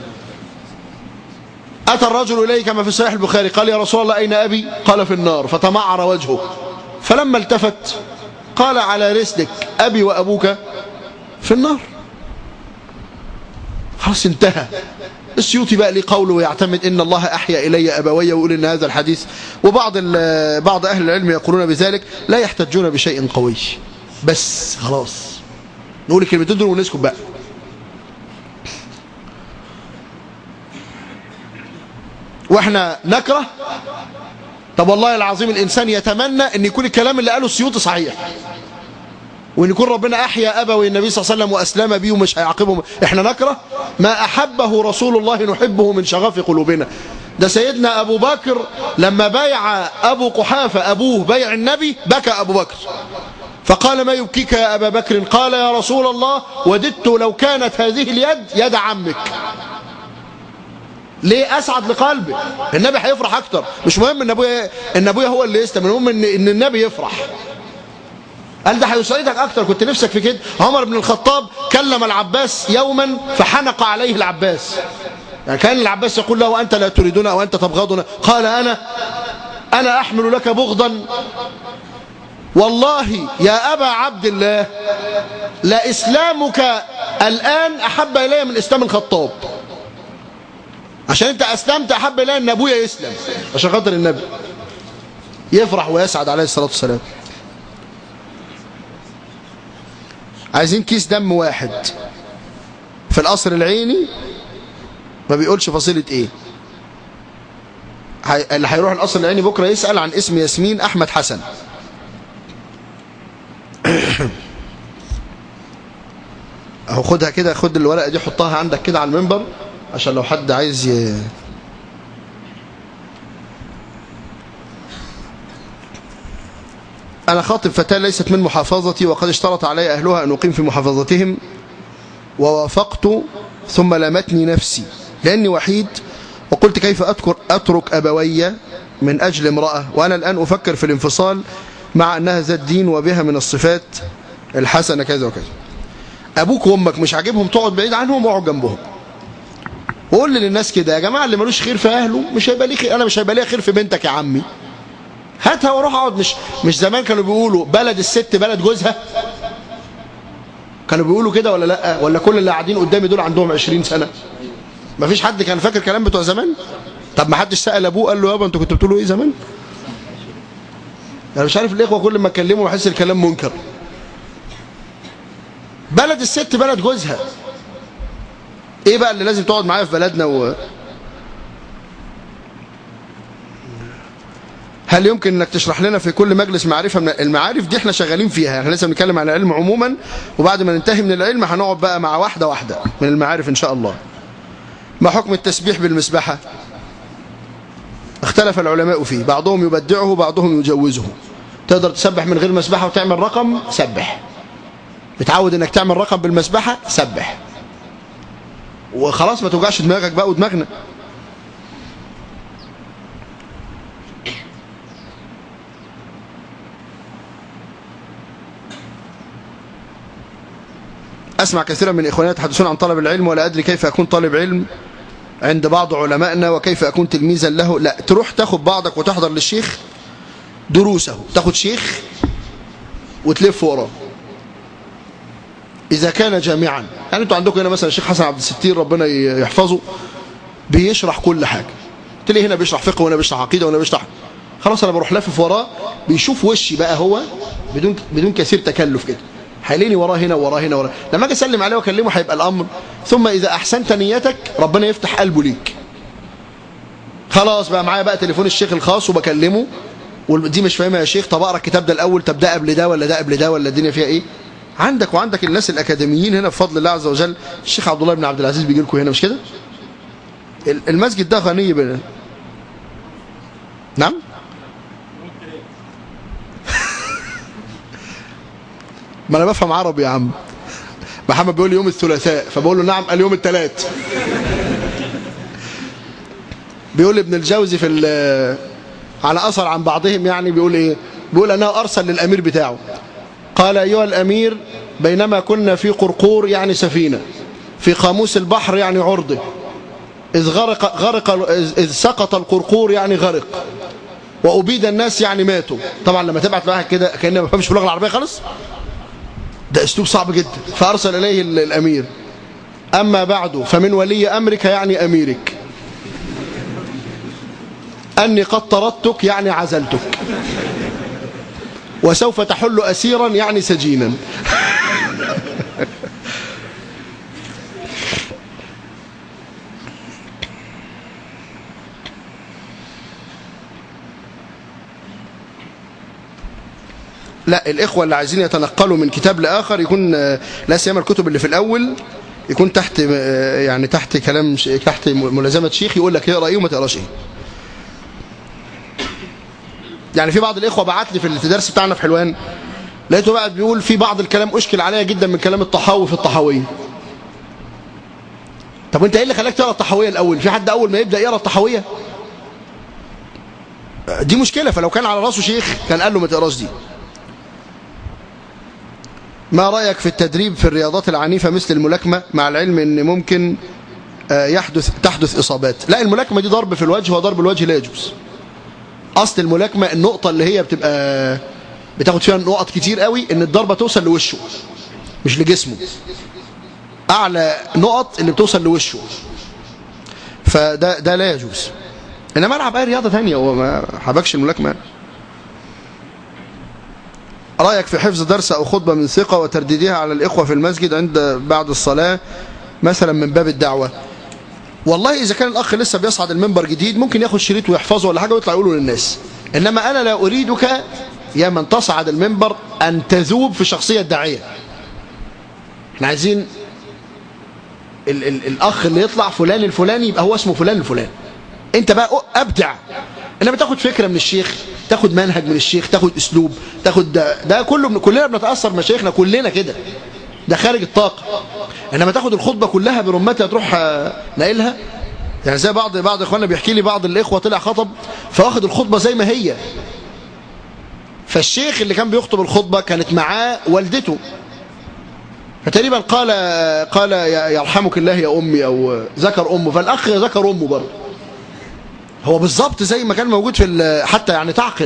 أتى الرجل إليه كما في صحيح البخاري قال يا رسول الله أين أبي قال في النار فتمعر وجهه فلما التفت قال على رسلك أبي وأبوك في النار خلاص انتهى السيوطي بقى ليه قوله ويعتمد ان الله احيا الي ابوي ويقول ان هذا الحديث وبعض بعض اهل العلم يقولون بذلك لا يحتجون بشيء قوي بس خلاص نقول الكلمتين دول ونسكت بقى واحنا نكره طب والله العظيم الانسان يتمنى ان يكون الكلام اللي قاله السيوطي صحيح وان يكون ربنا احيا ابوي النبي صلى الله عليه وسلم واسلم بيه ومش هيعاقبهم احنا نكره ما احبه رسول الله نحبه من شغف قلوبنا ده سيدنا ابو بكر لما بايع ابو قحافه ابوه بيع النبي بكى ابو بكر فقال ما يبكيك يا ابا بكر قال يا رسول الله وددت لو كانت هذه اليد يد عمك ليه اسعد لقلبي النبي هيفرح اكتر مش مهم ان ابويا ان ابويا هو اللي يستم المهم ان ان النبي يفرح قال ده هيسعدك اكتر كنت نفسك في كده عمر بن الخطاب كلم العباس يوما فحنق عليه العباس يعني كان العباس يقول له انت لا تريدنا او انت تبغضنا قال انا انا احمل لك بغضا والله يا ابا عبد الله لاسلامك الان احب الي من اسلام الخطاب عشان انت اسلمت احب الي ان ابويا يسلم عشان خاطر النبي يفرح ويسعد عليه الصلاه والسلام عايزين كيس دم واحد في القصر العيني ما بيقولش فصيلة ايه اللي هيروح القصر العيني بكرة يسأل عن اسم ياسمين احمد حسن اهو خدها كده خد الورقة دي حطها عندك كده على المنبر عشان لو حد عايز ي... أنا خاطب فتاة ليست من محافظتي وقد اشترط علي أهلها أن أقيم في محافظتهم ووافقت ثم لمتني نفسي لأني وحيد وقلت كيف أذكر أترك أبوي من أجل امرأة وأنا الآن أفكر في الانفصال مع أنها ذات دين وبها من الصفات الحسنة كذا وكذا أبوك وأمك مش عاجبهم تقعد بعيد عنهم واقعد جنبهم وقول للناس كده يا جماعة اللي ملوش خير في أهله مش هيبقى ليه خير أنا مش هيبقى ليه خير في بنتك يا عمي هاتها واروح اقعد مش مش زمان كانوا بيقولوا بلد الست بلد جوزها كانوا بيقولوا كده ولا لا ولا كل اللي قاعدين قدامي دول عندهم 20 سنه ما فيش حد كان فاكر كلام بتوع زمان طب ما حدش سال ابوه قال له يابا انتوا كنتوا بتقولوا ايه زمان انا مش عارف الاخوه كل ما اتكلموا بحس الكلام منكر بلد الست بلد جوزها ايه بقى اللي لازم تقعد معايا في بلدنا و... هل يمكن انك تشرح لنا في كل مجلس معرفة من المعارف دي احنا شغالين فيها احنا لسه بنتكلم عن العلم عموما وبعد ما ننتهي من العلم هنقعد بقى مع واحدة واحدة من المعارف ان شاء الله ما حكم التسبيح بالمسبحة اختلف العلماء فيه بعضهم يبدعه بعضهم يجوزه تقدر تسبح من غير مسبحة وتعمل رقم سبح بتعود انك تعمل رقم بالمسبحة سبح وخلاص ما توجعش دماغك بقى ودماغنا أسمع كثيرا من إخواني يتحدثون عن طلب العلم ولا أدري كيف أكون طالب علم عند بعض علمائنا وكيف أكون تلميذا له لا تروح تاخد بعضك وتحضر للشيخ دروسه تاخد شيخ وتلف وراه إذا كان جامعا يعني أنتوا عندكم هنا مثلا الشيخ حسن عبد الستير ربنا يحفظه بيشرح كل حاجة تلاقي هنا بيشرح فقه وهنا بيشرح عقيدة وهنا بيشرح خلاص أنا بروح لافف وراه بيشوف وشي بقى هو بدون بدون كثير تكلف كده هيلاقيني وراه هنا وراه هنا وراه لما اجي اسلم عليه واكلمه هيبقى الامر ثم اذا احسنت نيتك ربنا يفتح قلبه ليك خلاص بقى معايا بقى تليفون الشيخ الخاص وبكلمه ودي مش فاهمها يا شيخ طب اقرا الكتاب ده الاول طب ده قبل ده ولا ده قبل ده ولا الدنيا فيها ايه عندك وعندك الناس الاكاديميين هنا بفضل الله عز وجل الشيخ عبد الله بن عبد العزيز بيجي لكم هنا مش كده ال- المسجد ده غني بنا نعم ما انا بفهم عربي يا عم محمد بيقول لي يوم الثلاثاء فبقول له نعم قال يوم الثلاث بيقول ابن الجوزي في ال- على اثر عن بعضهم يعني بيقول ايه بيقول انه ارسل للامير بتاعه قال ايها الامير بينما كنا في قرقور يعني سفينه في قاموس البحر يعني عرضه اذ غرق غرق اذ إذ سقط القرقور يعني غرق وابيد الناس يعني ماتوا طبعا لما تبعت لواحد كده كانه ما بيفهمش في اللغه العربيه خالص ده اسلوب صعب جدا فارسل اليه ال- الامير اما بعد فمن ولي امرك يعني اميرك اني قد طردتك يعني عزلتك وسوف تحل اسيرا يعني سجينا لا الإخوة اللي عايزين يتنقلوا من كتاب لآخر يكون آه، لا سيما الكتب اللي في الأول يكون تحت آه، يعني تحت كلام ش- تحت ملازمة شيخ يقول لك اقرا ايه وما تقراش ايه يعني في بعض الإخوة بعت لي في الدرس بتاعنا في حلوان لقيته بقى بيقول في بعض الكلام أشكل عليا جدا من كلام الطحاوي في الطحاوية طب انت ايه اللي خلاك تقرا الطحاوية الأول في حد أول ما يبدأ يقرا الطحاوية دي مشكلة فلو كان على راسه شيخ كان قال له ما تقراش دي ما رأيك في التدريب في الرياضات العنيفة مثل الملاكمة مع العلم ان ممكن آه، يحدث تحدث إصابات لا الملاكمة دي ضرب في الوجه وضرب الوجه لا يجوز أصل الملاكمة النقطة اللي هي بتبقى بتاخد فيها نقط كتير قوي ان الضربة توصل لوشه مش لجسمه أعلى نقط اللي بتوصل لوشه فده ده لا يجوز انما العب اي رياضه ثانيه هو ما حبكش الملاكمه رايك في حفظ درس او خطبه من ثقه وترديدها على الاخوه في المسجد عند بعد الصلاه مثلا من باب الدعوه والله اذا كان الاخ لسه بيصعد المنبر جديد ممكن ياخد شريط ويحفظه ولا حاجه ويطلع يقوله للناس انما انا لا اريدك يا من تصعد المنبر ان تذوب في شخصيه الداعيه احنا عايزين ال ال الاخ اللي يطلع فلان الفلاني يبقى هو اسمه فلان الفلاني انت بقى ابدع انما تاخد فكره من الشيخ تاخد منهج من الشيخ تاخد اسلوب تاخد ده, ده كله من كلنا بنتاثر مشايخنا كلنا كده ده خارج الطاقه انما تاخد الخطبه كلها برمتها تروح آه، ناقلها يعني زي بعض بعض اخواننا بيحكي لي بعض الاخوه طلع خطب فواخد الخطبه زي ما هي فالشيخ اللي كان بيخطب الخطبه كانت معاه والدته فتقريبا قال قال يا- يرحمك الله يا امي او ذكر امه فالاخ ذكر امه برضه هو بالظبط زي ما كان موجود في ال- حتى يعني تعقل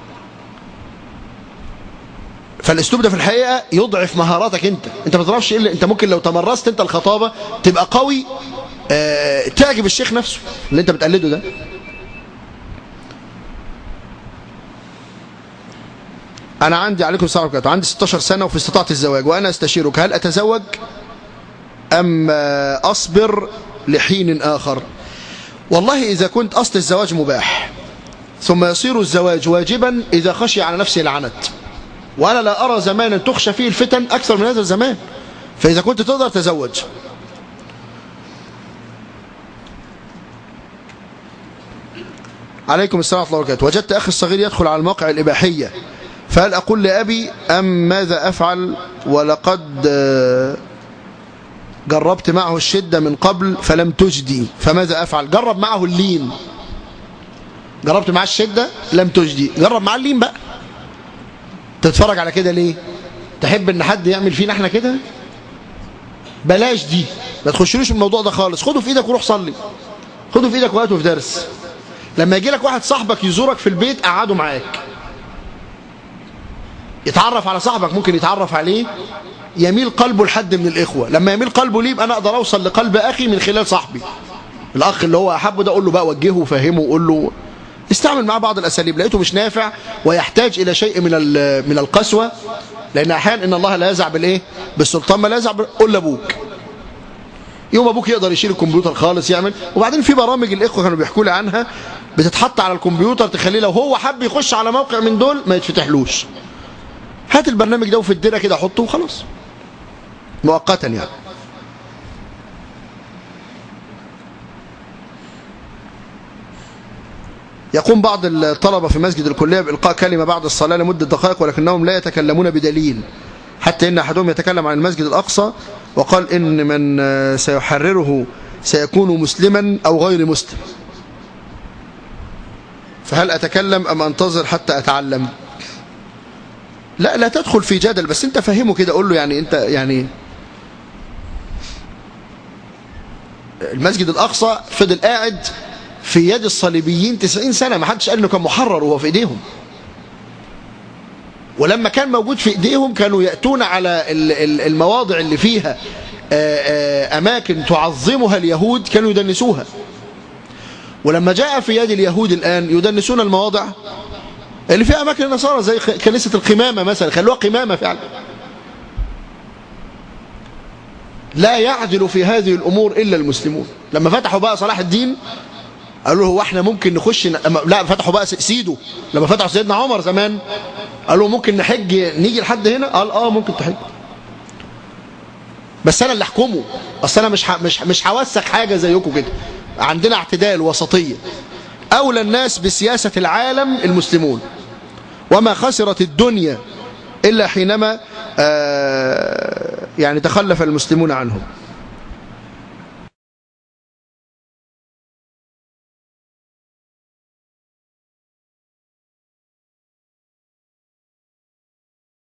فالاسلوب ده في الحقيقه يضعف مهاراتك انت انت ما تعرفش ايه اللي انت ممكن لو تمرست انت الخطابه تبقى قوي آه، تعجب الشيخ نفسه اللي انت بتقلده ده انا عندي عليكم السلام عليكم عندي 16 سنه وفي استطاعه الزواج وانا استشيرك هل اتزوج ام آه، اصبر لحين اخر والله إذا كنت أصل الزواج مباح ثم يصير الزواج واجبا إذا خشي على نفسه العنت وأنا لا أرى زمانا تخشى فيه الفتن أكثر من هذا الزمان فإذا كنت تقدر تزوج عليكم السلام ورحمة الله وبركاته وجدت أخي الصغير يدخل على المواقع الإباحية فهل أقول لأبي أم ماذا أفعل ولقد آه، جربت معه الشدة من قبل فلم تجدي فماذا أفعل جرب معه اللين جربت معاه الشدة لم تجدي جرب معاه اللين بقى تتفرج على كده ليه تحب ان حد يعمل فينا احنا كده بلاش دي ما تخشلوش في الموضوع ده خالص خده في ايدك وروح صلي خده في ايدك وهاته في درس لما يجي لك واحد صاحبك يزورك في البيت قعده معاك يتعرف على صاحبك ممكن يتعرف عليه يميل قلبه لحد من الإخوة لما يميل قلبه ليه يبقى أنا أقدر أوصل لقلب أخي من خلال صاحبي الأخ اللي هو أحبه ده أقول له بقى وجهه وفهمه وقول له استعمل معاه بعض الأساليب لقيته مش نافع ويحتاج إلى شيء من ال- من القسوة لأن أحيانا إن الله لا يزع بالإيه بالسلطان ما لا يزع بال- قول لأبوك يوم أبوك يقدر يشيل الكمبيوتر خالص يعمل وبعدين في برامج الإخوة كانوا بيحكوا لي عنها بتتحط على الكمبيوتر تخليه لو هو حب يخش على موقع من دول ما يتفتحلوش هات البرنامج ده وفي الديره كده حطه وخلاص مؤقتا يعني يقوم بعض الطلبة في مسجد الكلية بإلقاء كلمة بعد الصلاة لمدة دقائق ولكنهم لا يتكلمون بدليل حتى إن أحدهم يتكلم عن المسجد الأقصى وقال إن من سيحرره سيكون مسلما أو غير مسلم فهل أتكلم أم أنتظر حتى أتعلم لا لا تدخل في جدل بس أنت فهمه كده قول له يعني أنت يعني المسجد الأقصى فضل قاعد في يد الصليبيين 90 سنة ما حدش قال انه كان محرر وهو في ايديهم ولما كان موجود في ايديهم كانوا يأتون على المواضع اللي فيها اماكن تعظمها اليهود كانوا يدنسوها ولما جاء في يد اليهود الان يدنسون المواضع اللي فيها اماكن النصارى زي كنيسة القمامة مثلا خلوها قمامة فعلا لا يعدل في هذه الامور الا المسلمون لما فتحوا بقى صلاح الدين قالوا له هو احنا ممكن نخش ن... لا فتحوا بقى سيده لما فتحوا سيدنا عمر زمان قالوا ممكن نحج نيجي لحد هنا قال اه ممكن تحج بس انا اللي احكمه اصل انا مش ح... مش مش هوسخ حاجه زيكم كده عندنا اعتدال وسطيه اولى الناس بسياسه العالم المسلمون وما خسرت الدنيا الا حينما آه يعني تخلف المسلمون عنهم